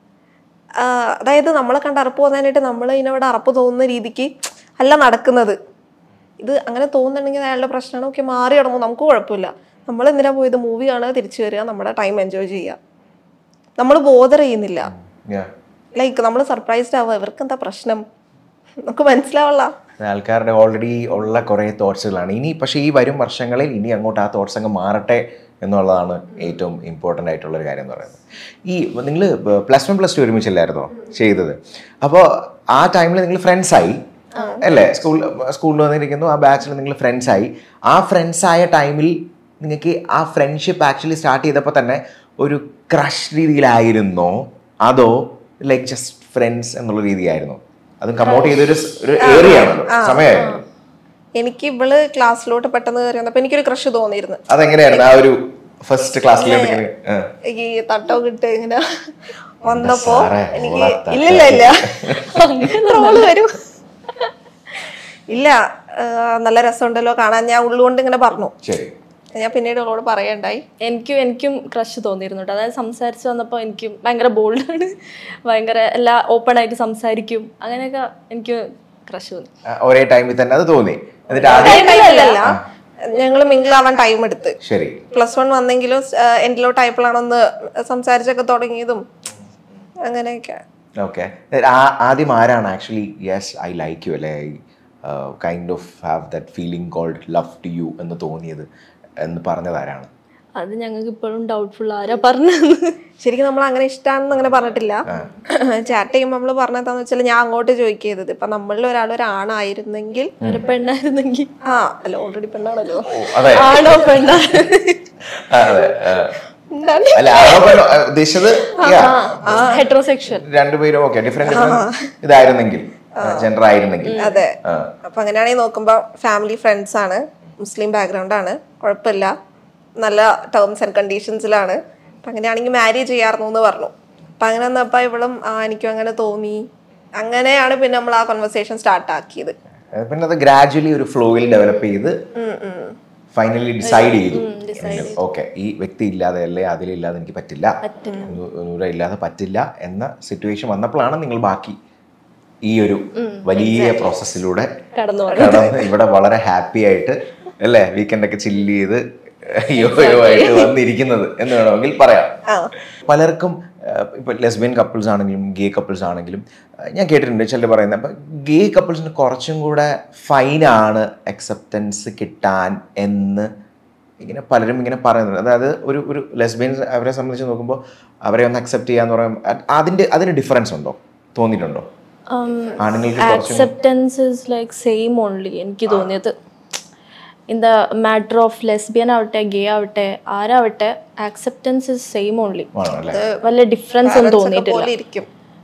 അതായത് നമ്മളെ കണ്ട് അറപ്പ് തോന്നാനായിട്ട് നമ്മൾ ഇതിനവിടെ അറപ്പ് തോന്നുന്ന രീതിക്ക് അല്ല നടക്കുന്നത് ഇത് അങ്ങനെ തോന്നുന്നുണ്ടെങ്കിൽ അയാളുടെ പ്രശ്നമാണ് ഓക്കെ മാറി കിടന്നു നമുക്ക് കുഴപ്പമില്ല നമ്മൾ എന്തിനാ പോയത് മൂവി കാണുക തിരിച്ചു വരിക നമ്മുടെ ടൈം എൻജോയ് ചെയ്യുക നമ്മൾ ബോധർ ചെയ്യുന്നില്ല ലൈക്ക് നമ്മൾ സർപ്രൈസ്ഡ് ആവുക ഇവർക്ക് എന്താ പ്രശ്നം നമുക്ക് മനസ്സിലാവല്ല ആൾക്കാരുടെ ഓൾറെഡി ഉള്ള കുറേ തോട്ട്സുകളാണ് ഇനി പക്ഷേ ഈ വരും വർഷങ്ങളിൽ ഇനി അങ്ങോട്ട് ആ തോട്ട്സ് അങ്ങ് മാറട്ടെ എന്നുള്ളതാണ് ഏറ്റവും ഇമ്പോർട്ടൻ്റ് ആയിട്ടുള്ള ഒരു കാര്യം എന്ന് പറയുന്നത് ഈ നിങ്ങൾ പ്ലസ് വൺ പ്ലസ് ടു ഒരുമിച്ചല്ലായിരുന്നോ ചെയ്തത് അപ്പോൾ ആ ടൈമിൽ നിങ്ങൾ ഫ്രണ്ട്സായി അല്ലേ സ്കൂൾ സ്കൂളിൽ വന്നിരിക്കുന്നു ആ ബാച്ചിൽ നിങ്ങൾ ഫ്രണ്ട്സായി ആ ഫ്രണ്ട്സ് ആയ ടൈമിൽ നിങ്ങൾക്ക് ആ ഫ്രണ്ട്ഷിപ്പ് ആക്ച്വലി സ്റ്റാർട്ട് ചെയ്തപ്പോൾ തന്നെ ഒരു ക്രഷ് രീതിയിലായിരുന്നോ അതോ ലൈക്ക് ജസ്റ്റ് ഫ്രണ്ട്സ് എന്നുള്ള രീതിയായിരുന്നോ അതും കമ്മൗട്ട് ചെയ്തൊരു സ്- ഒരു ഏറിയ ആണല്ലോ സമയമായിരുന്നു എനിക്ക് ഇവള് ക്ലാസ്സിലോട്ട് പെട്ടെന്ന് കയറി വന്നപ്പോ എനിക്കൊരു ക്രഷ് തോന്നിയിരുന്നു അതെങ്ങനെയായിരുന്നു ആ ഒരു ഫസ്റ്റ് ക്ലാസ്സിൽ ഈ തട്ടൊക്കെ ഇട്ട് ഇങ്ങനെ വന്നപ്പോ സാറേ, എനിക്ക് ഓളെ തട്ടൊക്കെ ഇല്ലില്ല ഇല്ല ട്രോള് വരും ഇല്ല ആ, നല്ല രസമുണ്ടല്ലോ കാണാൻ ഞാൻ ഉള്ളുകൊണ്ട് ഇങ്ങനെ പറഞ്ഞു ശരി ഞാൻ പിന്നീട് അവളോട് പറയണ്ടായി എനിക്കും എനിക്കും ക്രഷ് തോന്നിയിരുന്നു കേട്ടോ അതായത് സംസാരിച്ച് വന്നപ്പോൾ എനിക്കും ഭയങ്കര ബോൾഡാണ് ഭയങ്കര എല്ലാ ഓപ്പൺ ആയിട്ട് സംസാരിക്കും അങ്ങനെയൊക്കെ എനിക്ക് ക്രഷ് തോന്നി ആ, ഒരേ ടൈമിൽ തന്നെ അത് തോന്നി എന്നിട്ട് ആദ്യം ടൈമിലല്ല ഞങ്ങൾ മിങ്കിൾ ആവാൻ ടൈം എടുത്ത് ശരി പ്ലസ് വൺ വന്നെങ്കിലും എൻഡിലോ ടൈപ്പിലാണ് ഒന്ന് സംസാരിച്ചൊക്കെ തുടങ്ങിയതും അങ്ങനെയൊക്കെ ഓക്കെ ആദ്യം ആരാണ് actually yes I like you അല്ലെ I kind of have that feeling called love to you എന്ന് തോന്നിയത് എന്ന് പറഞ്ഞത് ആരാണ് അത് ഞങ്ങൾക്ക് ഇപ്പോഴും ഡൗട്ട്ഫുൾ ആരാ പറഞ്ഞത് ശരിക്കും നമ്മൾ അങ്ങനെ ഇഷ്ടമാണെന്ന് അങ്ങനെ പറഞ്ഞിട്ടില്ല ചാറ്റ് ചെയ്യുമ്പോൾ നമ്മൾ പറഞ്ഞതെന്ന് വെച്ചാൽ ഞാൻ അങ്ങോട്ട് ചോദിക്കുന്നത് ഇപ്പൊ നമ്മളിൽ ഒരാൾ ഒരാണായിരുന്നെങ്കിൽ ഒരു പെണ്ണായിരുന്നെങ്കിൽ ആ അല്ല ഓൾറെഡി പെണ്ണാണല്ലോ അതെ ആണോ പെണ്ണാ ആ, അതെ ആ. അല്ല ആണോ പെണ്ണോ? ആ, ഉദ്ദേശിച്ചത് yeah. ഹെട്രോസെക്ഷൽ രണ്ടുപേരും ഓക്കെ ഡിഫറെന്റ് ഇതായിരുന്നെങ്കിൽ ജെൻഡർ ആയിരുന്നെങ്കിൽ അതെ ആ. അപ്പൊ അങ്ങനെയാണെങ്കിൽ നോക്കുമ്പോ ഫാമിലി ഫ്രണ്ട്സ് ആണ് മുസ്ലിം ബാക്ക്ഗ്രൗണ്ട് ആണ് കുഴപ്പമില്ല നല്ല ടേംസ് ആൻഡ് കണ്ടീഷൻസിലാണ് അപ്പൊ അങ്ങനെയാണെങ്കിൽ മാരേജ് ചെയ്യാറുന്നു എന്ന് പറഞ്ഞു അപ്പൊ അങ്ങനെ വന്നപ്പോ ഇവളും ആ എനിക്കും അങ്ങനെ തോന്നി അങ്ങനെയാണ് പിന്നെ നമ്മൾ ആ കോൺവെർസേഷൻ സ്റ്റാർട്ട് ആക്കിയത് അത് പിന്നെ അത് ഗ്രാജുവലി ഒരു ഫ്ലോയിൽ ഡെവലപ്പ് ചെയ്ത് ഫൈനലി ഡിസൈഡ് ചെയ്തു ഓക്കെ ഈ വ്യക്തി ഇല്ലാതെ അല്ലേ അതിലില്ലാതെ എനിക്ക് പറ്റില്ല നൂ- നൂറ ഇല്ലാതെ പറ്റില്ല എന്ന സിറ്റുവേഷൻ വന്നപ്പോഴാണ് നിങ്ങൾ ബാക്കി ഈ ഒരു വലിയ പ്രോസസ്സിലൂടെ കടന്നു കടന്ന് ഇവിടെ വളരെ ഹാപ്പി ആയിട്ട് അല്ലേ വീക്കെൻഡ് ഒക്കെ ചില്ല് ചെയ്ത് യോയോ ആയിട്ട് വന്നിരിക്കുന്നത് എന്ന് വേണമെങ്കിൽ പറയാം പലർക്കും ആഹ്, ഇപ്പൊ ലെസ്ബിയൻ കപ്പിൾസ് ആണെങ്കിലും ഗേ കപ്പിൾസ് ആണെങ്കിലും ആഹ്, ഞാൻ കേട്ടിട്ടുണ്ട് ചിലർ പറയുന്നത് അപ്പൊ ഗേ കപ്പിൾസിന് കുറച്ചും കൂടെ ഫൈനാണ് അക്സെപ്റ്റൻസ് കിട്ടാൻ എന്ന് ഇങ്ങനെ പലരും ഇങ്ങനെ പറയുന്നുണ്ട് അതായത് ഒരു ഒരു ലെസ്ബിയൻസ് അവരെ സംബന്ധിച്ച് നോക്കുമ്പോൾ അവരെ ഒന്ന് അക്സെപ്റ്റ് ചെയ്യാന്ന് പറയുമ്പോൾ അത് അതിന്റെ അതിന് ഡിഫറൻസ് ഉണ്ടോ തോന്നിയിട്ടുണ്ടോ ആണുങ്ങൾക്ക് കുറച്ചും acceptance is like same only എനിക്ക് തോന്നിയത് in the matter of lesbian ആവട്ടെ ഗേ ആവട്ടെ ആരാവട്ടെ ആക്സെപ്റ്റൻസ് ഇസ് സെയിം ഓൺലി ആണോ അല്ലേ വലിയ ഡിഫറൻസ് ഒന്നും തോന്നിയിട്ടില്ല പോലെ ഇരിക്കും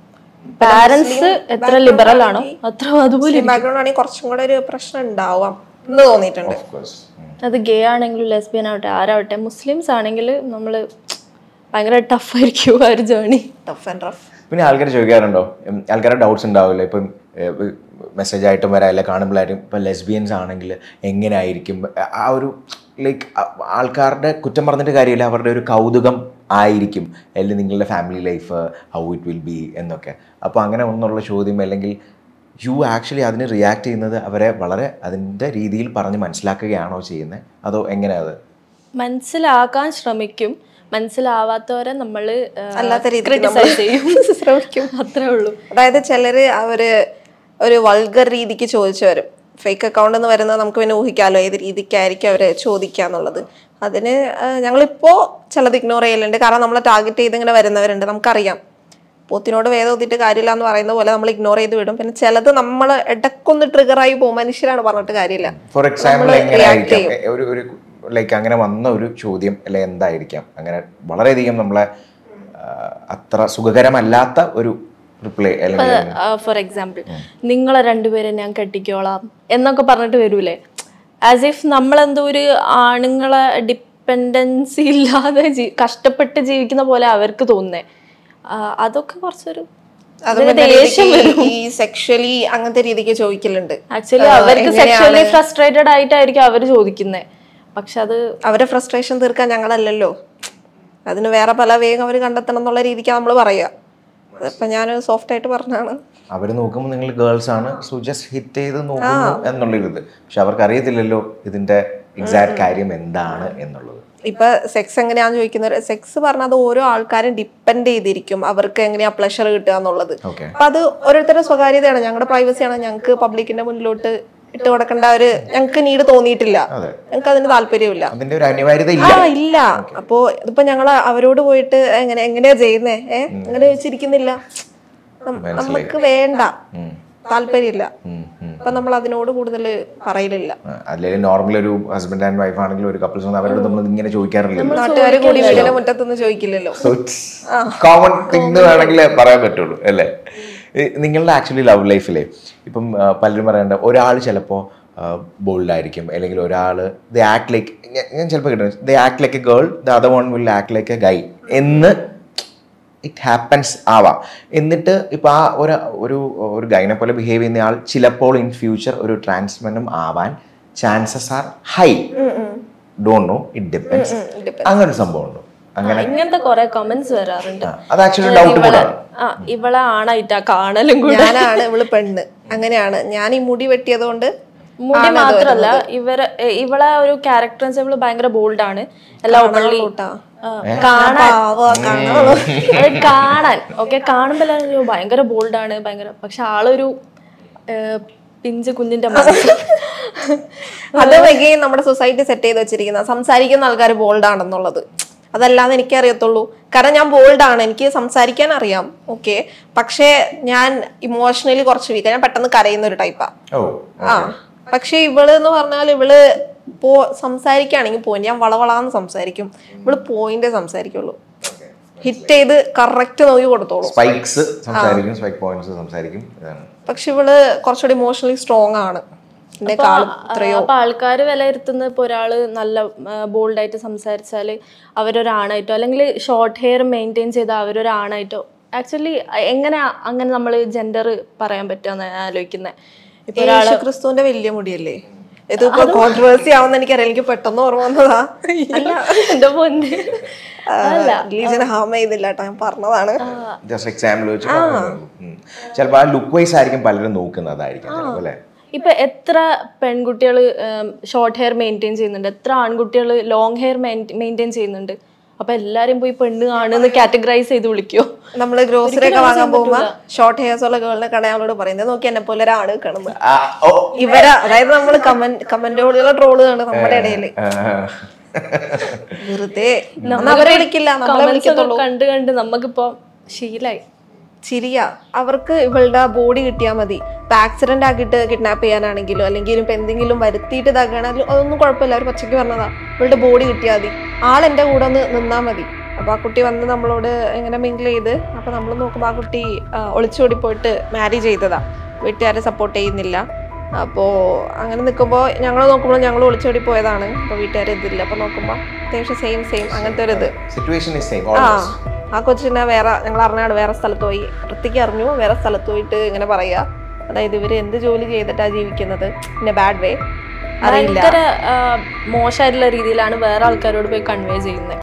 പാരന്റ്സ് എത്ര ലിബറൽ ആണോ അത്ര അതുപോലെ ബാക്ക്ഗ്രൗണ്ട് ആണെങ്കിൽ കുറച്ചും കൂടെ ഒരു പ്രശ്നം ഉണ്ടാവാം എന്ന് തോന്നിയിട്ടുണ്ട് Of course. ഉം. അത് ഗേ ആണെങ്കിലും ലെസ്ബിയൻ ആവട്ടെ ആരാവട്ടെ മുസ്ലിംസ് ആണെങ്കിൽ നമ്മൾ ഭയങ്കര ടഫ് ആയിരിക്കും ആ ഒരു ജേണി ടഫ് ആൻഡ് റഫ് പിന്നെ ആൾക്കാർ ചോദിക്കാറുണ്ടോ ഉം, ആൾക്കാരുടെ ഡൗട്ട്സ് ഉണ്ടാവില്ല ഇപ്പം മെസ്സേജ് ആയിട്ടും വരാം അല്ല കാണുമ്പോഴായിട്ടും ഇപ്പം ലെസ്ബിയൻസ് ആണെങ്കിൽ എങ്ങനെയായിരിക്കും ആ ഒരു ലൈക്ക് ആൾക്കാരുടെ കുറ്റം പറഞ്ഞിട്ട് കാര്യമില്ല അവരുടെ ഒരു കൗതുകം ആയിരിക്കും അല്ലെങ്കിൽ നിങ്ങളുടെ family life how it will be എന്നൊക്കെ അപ്പോൾ അങ്ങനെ ഒന്നുള്ള ചോദ്യം അല്ലെങ്കിൽ യു ആക്ച്വലി അതിന് റിയാക്ട് ചെയ്യുന്നത് അവരെ വളരെ അതിൻ്റെ രീതിയിൽ പറഞ്ഞ് മനസ്സിലാക്കുകയാണോ ചെയ്യുന്നത് അതോ എങ്ങനെയാണ് അത് മനസ്സിലാക്കാൻ ശ്രമിക്കും മനസ്സിലാവാത്തവരെ നമ്മൾ അല്ലാത്ത രീതിക്ക് ക്രിട്ടിസൈസ് ചെയ്യും ശ്രമിക്കും അത്രേ ഉള്ളൂ അതായത് ചിലര് അവര് ഒരു വൾഗർ രീതിക്ക് ചോദിച്ചു വരും ഫേക്ക് അക്കൗണ്ട് എന്ന് വരുന്നത് നമുക്ക് പിന്നെ ഊഹിക്കാമല്ലോ ഏത് രീതിക്കായിരിക്കും അവര് ചോദിക്കുക എന്നുള്ളത് അതിന് ആ, ഞങ്ങളിപ്പോ ചിലത് ഇഗ്നോർ ചെയ്യലുണ്ട് കാരണം നമ്മളെ ടാർഗറ്റ് ചെയ്ത് ഇങ്ങനെ വരുന്നവരുണ്ട് നമുക്കറിയാം പോത്തിനോട് വേദം ഒത്തിട്ട് കാര്യമില്ല എന്ന് പറയുന്ന പോലെ നമ്മൾ ഇഗ്നോർ ചെയ്ത് വിടും പിന്നെ ചിലത് നമ്മൾ ഇടക്കൊന്ന് ട്രിഗറായി പോകും മനുഷ്യരാണ് പറഞ്ഞിട്ട് കാര്യമില്ല ഫോർ എക്സാമ്പിൾ നമ്മള് എങ്ങനെയായിരിക്കാം react എ- ഒരു ഒരു ലൈക്ക് അങ്ങനെ വന്ന ഒരു ചോദ്യം അല്ലെ എന്തായിരിക്കാം അങ്ങനെ വളരെയധികം നമ്മളെ ആ, അത്ര സുഖകരമല്ലാത്ത ഒരു റിപ്ലൈ അല്ലെങ്കിൽ ഫോർ എക്സാമ്പിൾ നിങ്ങളെ രണ്ടുപേരെ ഞാൻ കെട്ടിക്കോളാം എന്നൊക്കെ പറഞ്ഞിട്ട് വരൂലേ ആസ് ഇഫ് നമ്മളെന്തോ ഒരു ആണുങ്ങളെ ഡിപ്പെൻഡൻസി ഇല്ലാതെ ജീ- കഷ്ടപ്പെട്ട് ജീവിക്കുന്ന പോലെ അവർക്ക് തോന്നുന്നേ ആ, അതൊക്കെ കുറച്ചൊരു അത് ഇതിന് മറ്റേ ദേഷ്യം രീതിക്ക് വരും ഈ സെക്ഷലി അങ്ങനത്തെ രീതിക്ക് ചോദിക്കലുണ്ട് ആക്ച്വലി ആ, അവർക്ക് എങ്ങനെയാണ് സെക്ഷലി ഫ്രസ്ട്രേറ്റഡ് ആയിട്ടായിരിക്കും അവർ ചോദിക്കുന്നത് പക്ഷെ അത് അവരെ ഫ്രസ്ട്രേഷൻ തീർക്കാൻ ഞങ്ങളല്ലല്ലോ അതിന് വേറെ പല വേഗം അവർ കണ്ടെത്തണം എന്നുള്ള രീതിക്കാണ് നമ്മൾ പറയുക അതിപ്പോ ഞാൻ സോഫ്റ്റ് ആയിട്ട് പറഞ്ഞാണ് അവർ നോക്കുമ്പോൾ നിങ്ങൾ ഗേൾസ് ആണ് സോ ജസ്റ്റ് ഹിറ്റ് ചെയ്ത് നോക്കുന്നു എന്നുള്ളൊരിത് പക്ഷെ അവർക്ക് അറിയത്തില്ലല്ലോ ഇതിന്റെ എക്സാക്ട് കാര്യം എന്താണ് എന്നുള്ളത് ഇപ്പൊ സെക്സ് എങ്ങനെയാന്ന് ചോദിക്കുന്നത് സെക്സ് പറഞ്ഞാൽ അത് ഓരോ ആൾക്കാരും ഡിപ്പെൻഡ് ചെയ്തിരിക്കും അവർക്ക് എങ്ങനെയാ പ്ലഷർ കിട്ടുക എന്നുള്ളത് ഓക്കെ അപ്പൊ അത് ഓരോരുത്തരുടെ സ്വകാര്യതയാണ് ഞങ്ങളുടെ പ്രൈവസിയാണ് ഞങ്ങൾക്ക് പബ്ലിക്കിന്റെ മുന്നിലോട്ട് ഇട്ട് കൊടുക്കേണ്ട ഒരു ഞങ്ങൾക്ക് നീട് തോന്നിയിട്ടില്ല അതെ ഞങ്ങൾക്ക് അതിന് താല്പര്യമില്ല അതിന്റെ ഒരു അനിവാര്യത ആ ഇല്ല ഇല്ല അപ്പോ ഇതിപ്പോ ഞങ്ങൾ അവരോട് പോയിട്ട് എങ്ങനെ എങ്ങനെയാ ചെയ്യുന്നേ ഏ അങ്ങനെ വെച്ചിരിക്കുന്നില്ല നം- നമുക്ക് വേണ്ട ഉം, താല്പര്യമില്ല ഉം, ഉം. അപ്പൊ നമ്മൾ അതിനോട് കൂടുതൽ പറയലില്ല അല്ലെങ്കിൽ നോർമൽ ഒരു ഹസ്ബൻഡ് ആൻഡ് വൈഫ് ആണെങ്കിലും ഒരു കപ്പിൾസ് വന്ന് അവരോട് നമ്മൾ ഇങ്ങനെ ചോദിക്കാറില്ലല്ലോ നാട്ടുകാർ കൂടി വീടിന്റെ മുറ്റത്തൊന്നും ചോദിക്കില്ലല്ലോ സോ ഇറ്റ്സ് കോമൺ തിങ് എന്ന് വേണമെങ്കിൽ പറയാൻ പറ്റുള്ളൂ അല്ലേ ഈ നിങ്ങളുടെ ആക്ച്വലി ലവ് ലൈഫിലെ ഇപ്പം ആ, പലരും പറയണ്ട ഒരാൾ ചിലപ്പോൾ ബോൾഡ് ആയിരിക്കും അല്ലെങ്കിൽ ഒരാൾ ദ ആക്ട് ലൈക്ക് ഞാൻ ചിലപ്പോൾ കിട്ടുന്നത് the act like a girl the other one will act like a guy എന്ന് ഇറ്റ് ഹാപ്പൻസ് ആവാം എന്നിട്ട് ഇപ്പം ആ ഒരു ഒരു ഒരു ഗൈനെ പോലെ ബിഹേവ് ചെയ്യുന്ന ആൾ ചിലപ്പോൾ ഇൻ ഫ്യൂച്ചർ ഒരു ട്രാൻസ്മെനും ആവാൻ chances are high don't know it depends അങ്ങനെ ഒരു സംഭവം ഉണ്ടോ അങ്ങനെ ഇങ്ങനത്തെ കുറെ കമന്റ്സ് വരാറുണ്ട് ആ, അത് ആക്ച്വലി ഡൗട്ട് കൂടാണ് ആ ഇവളെ ആണായിട്ടാ കാണലും കൂടെ ഞാനാണ് ഇവള് പെണ്ണ് അങ്ങനെയാണ് ഞാൻ ഈ മുടി വെട്ടിയത് കൊണ്ട് മുടി മാത്രല്ല ഇവരെ എ- ഇവളെ ഒരു ക്യാരക്ടർ ഇവള് ഭയങ്കര ബോൾഡ് ആണ് എല്ലാ ഓപ്പൺലി കാണാൻ അത് കാണാൻ ഓക്കെ കാണുമ്പോ എല്ലാവരും അയ്യോ, ഭയങ്കര ബോൾഡ് ആണ് ഭയങ്കര പക്ഷെ ആളൊരു ഏ, പിഞ്ച് കുഞ്ഞിന്റെ മനസ്സ് അത് വൈകി നമ്മുടെ സൊസൈറ്റി സെറ്റ് ചെയ്ത് വെച്ചിരിക്കുന്ന സംസാരിക്കുന്ന ആൾക്കാർ ബോൾഡ് ആണെന്നുള്ളത് അതല്ലാതെ എനിക്ക് അറിയത്തുള്ളൂ കാരണം ഞാൻ ബോൾഡ് ആണ് എനിക്ക് സംസാരിക്കാൻ അറിയാം ഓക്കെ പക്ഷേ ഞാൻ ഇമോഷണലി കുറച്ച് വീക്ക് ഞാൻ പെട്ടെന്ന് കരയുന്ന ഒരു ടൈപ്പാ ഓ ആ പക്ഷെ ഇവള് എന്ന് പറഞ്ഞാൽ ഇവള് പോ സംസാരിക്കുകയാണെങ്കിൽ പോയിന്റ് ഞാൻ വളവളാന്ന് സംസാരിക്കും ഇവള് പോയിന്റ് സംസാരിക്കുള്ളൂ ഹിറ്റ് ചെയ്ത് കറക്റ്റ് നോക്കി കൊടുത്തോളൂ സ്പൈക്സ് സംസാരിക്കും സ്പൈക്ക് പോയിന്റ്സ് സംസാരിക്കും ഇതാണ് പക്ഷെ ഇവള് കുറച്ചുകൂടി ഇമോഷണലി സ്ട്രോങ് ആണ് എന്നെക്കാളും എത്രയോ അപ്പൊ ആൾക്കാര് വിലയിരുത്തുന്നത് ഇപ്പൊ ഒരാള് നല്ല ബോൾഡ് ആയിട്ട് സംസാരിച്ചാല് അവരൊരാണായിട്ടോ അല്ലെങ്കിൽ ഷോർട്ട് ഹെയർ മെയിൻറ്റെയിൻ ചെയ്ത അവരൊരാണായിട്ടോ ആക്ച്വലി എങ്ങനെ അങ്ങനെ നമ്മൾ ജെൻഡർ പറയാൻ പറ്റുമെന്ന് ആലോചിക്കുന്നത് ഇപ്പൊ യേശു ക്രിസ്തുവിന്റെ വലിയ മുടിയല്ലേ ഇതിപ്പോ കോൺട്രവേഴ്സി ആവുന്ന എനിക്കറിയാം എനിക്ക് പെട്ടെന്ന് ഓർമ്മ വന്നതാ അല്ല എന്റെ പൊന്ന് റിലീജിയൻ ഹാം ചെയ്തില്ല കേട്ടോ ഞാൻ പറഞ്ഞതാണ് ജസ്റ്റ് എക്സാമ്പിൾ വെച്ച് ചിലപ്പോൾ ആ ലുക്ക് വൈസ് ആയിരിക്കും പലരും നോക്കുന്നതായിരിക്കും ചിലപ്പോൾ അല്ലേ ഇപ്പൊ എത്ര പെൺകുട്ടികൾ ഷോർട്ട് ഹെയർ മെയിൻറ്റെയിൻ ചെയ്യുന്നുണ്ട് എത്ര ആൺകുട്ടികൾ ലോങ് ഹെയർ മെയിൻറ്റെയിൻ ചെയ്യുന്നുണ്ട് അപ്പൊ എല്ലാരും പോയി പെണ്ണ് ആണെന്ന് കാറ്റഗറൈസ് ചെയ്ത് വിളിക്കോ നമ്മള് ഗ്രോസറി ഒക്കെ വാങ്ങാൻ പോകുമ്പോ ഷോർട്ട് ഹെയർസ് ഉള്ള ഗേളിനെ കാണാൻ അവളോട് പറയുന്നത് നോക്കി എന്നെ പോലെ ഒരാണ് കാണുന്നത് ആ, ഓ ഇവര അതായത് നമ്മള് കമന്റ് കമന്റോടുള്ള ട്രോള് കാണും നമ്മുടെ ഇടയില് ആ, വെറുതെ അന്ന് അവരെ വിളിക്കില്ല നമ്മളെ Comments ഒക്കെ വിളിക്കത്തുള്ളൂ കണ്ട് കണ്ട് നമുക്കിപ്പോ ശീലായി ചിരിയ അവർക്ക് ഇവളുടെ ബോഡി കിട്ടിയാൽ മതി ഇപ്പൊ ആക്സിഡന്റ് ആക്കിയിട്ട് കിഡ്നാപ്പ് ചെയ്യാനാണെങ്കിലോ അല്ലെങ്കിൽ ഇപ്പൊ എന്തെങ്കിലും വരുത്തിയിട്ട് ഇതാക്കുകയാണെങ്കിലും അതൊന്നും കുഴപ്പമില്ല അവർ പച്ചയ്ക്ക് പറഞ്ഞതാ ഇവളുടെ ബോഡി കിട്ടിയാൽ മതി ആൾ എൻ്റെ കൂടെ ഒന്ന് നിന്നാ മതി അപ്പൊ ആ കുട്ടി വന്ന് നമ്മളോട് ഇങ്ങനെ മിങ്കിൾ ചെയ്ത് അപ്പൊ നമ്മൾ നോക്കുമ്പോൾ ആ കുട്ടി ആ, ഒളിച്ചോടി പോയിട്ട് മാരേജ് ചെയ്തതാ വീട്ടുകാരെ സപ്പോർട്ട് ചെയ്യുന്നില്ല അപ്പോൾ അങ്ങനെ നിൽക്കുമ്പോൾ ഞങ്ങൾ നോക്കുമ്പോൾ ഞങ്ങൾ ഒളിച്ചോടി പോയതാണ് അപ്പോൾ വീട്ടുകാർ ഇതില്ല അപ്പോൾ നോക്കുമ്പോൾ അത്യാവശ്യം സെയിം സെയിം അങ്ങനത്തെ ഒരു ഇത് സിറ്റുവേഷൻ ഇസ് സെയിം ആ ആ കൊച്ചിനെ വേറെ ഞങ്ങൾ അറിഞ്ഞാണ് വേറെ സ്ഥലത്ത് പോയി വൃത്തിക്ക് അറിഞ്ഞു വേറെ സ്ഥലത്ത് പോയിട്ട് ഇങ്ങനെ പറയുക അതായത് ഇവര് എന്ത് ജോലി ചെയ്തിട്ടാ ജീവിക്കുന്നത് പിന്നെ ബാഡ് വേ അറിയില്ല ഭയങ്കര മോശമായിട്ടുള്ള രീതിയിലാണ് വേറെ ആൾക്കാരോട് പോയി കൺവേ ചെയ്യുന്നത്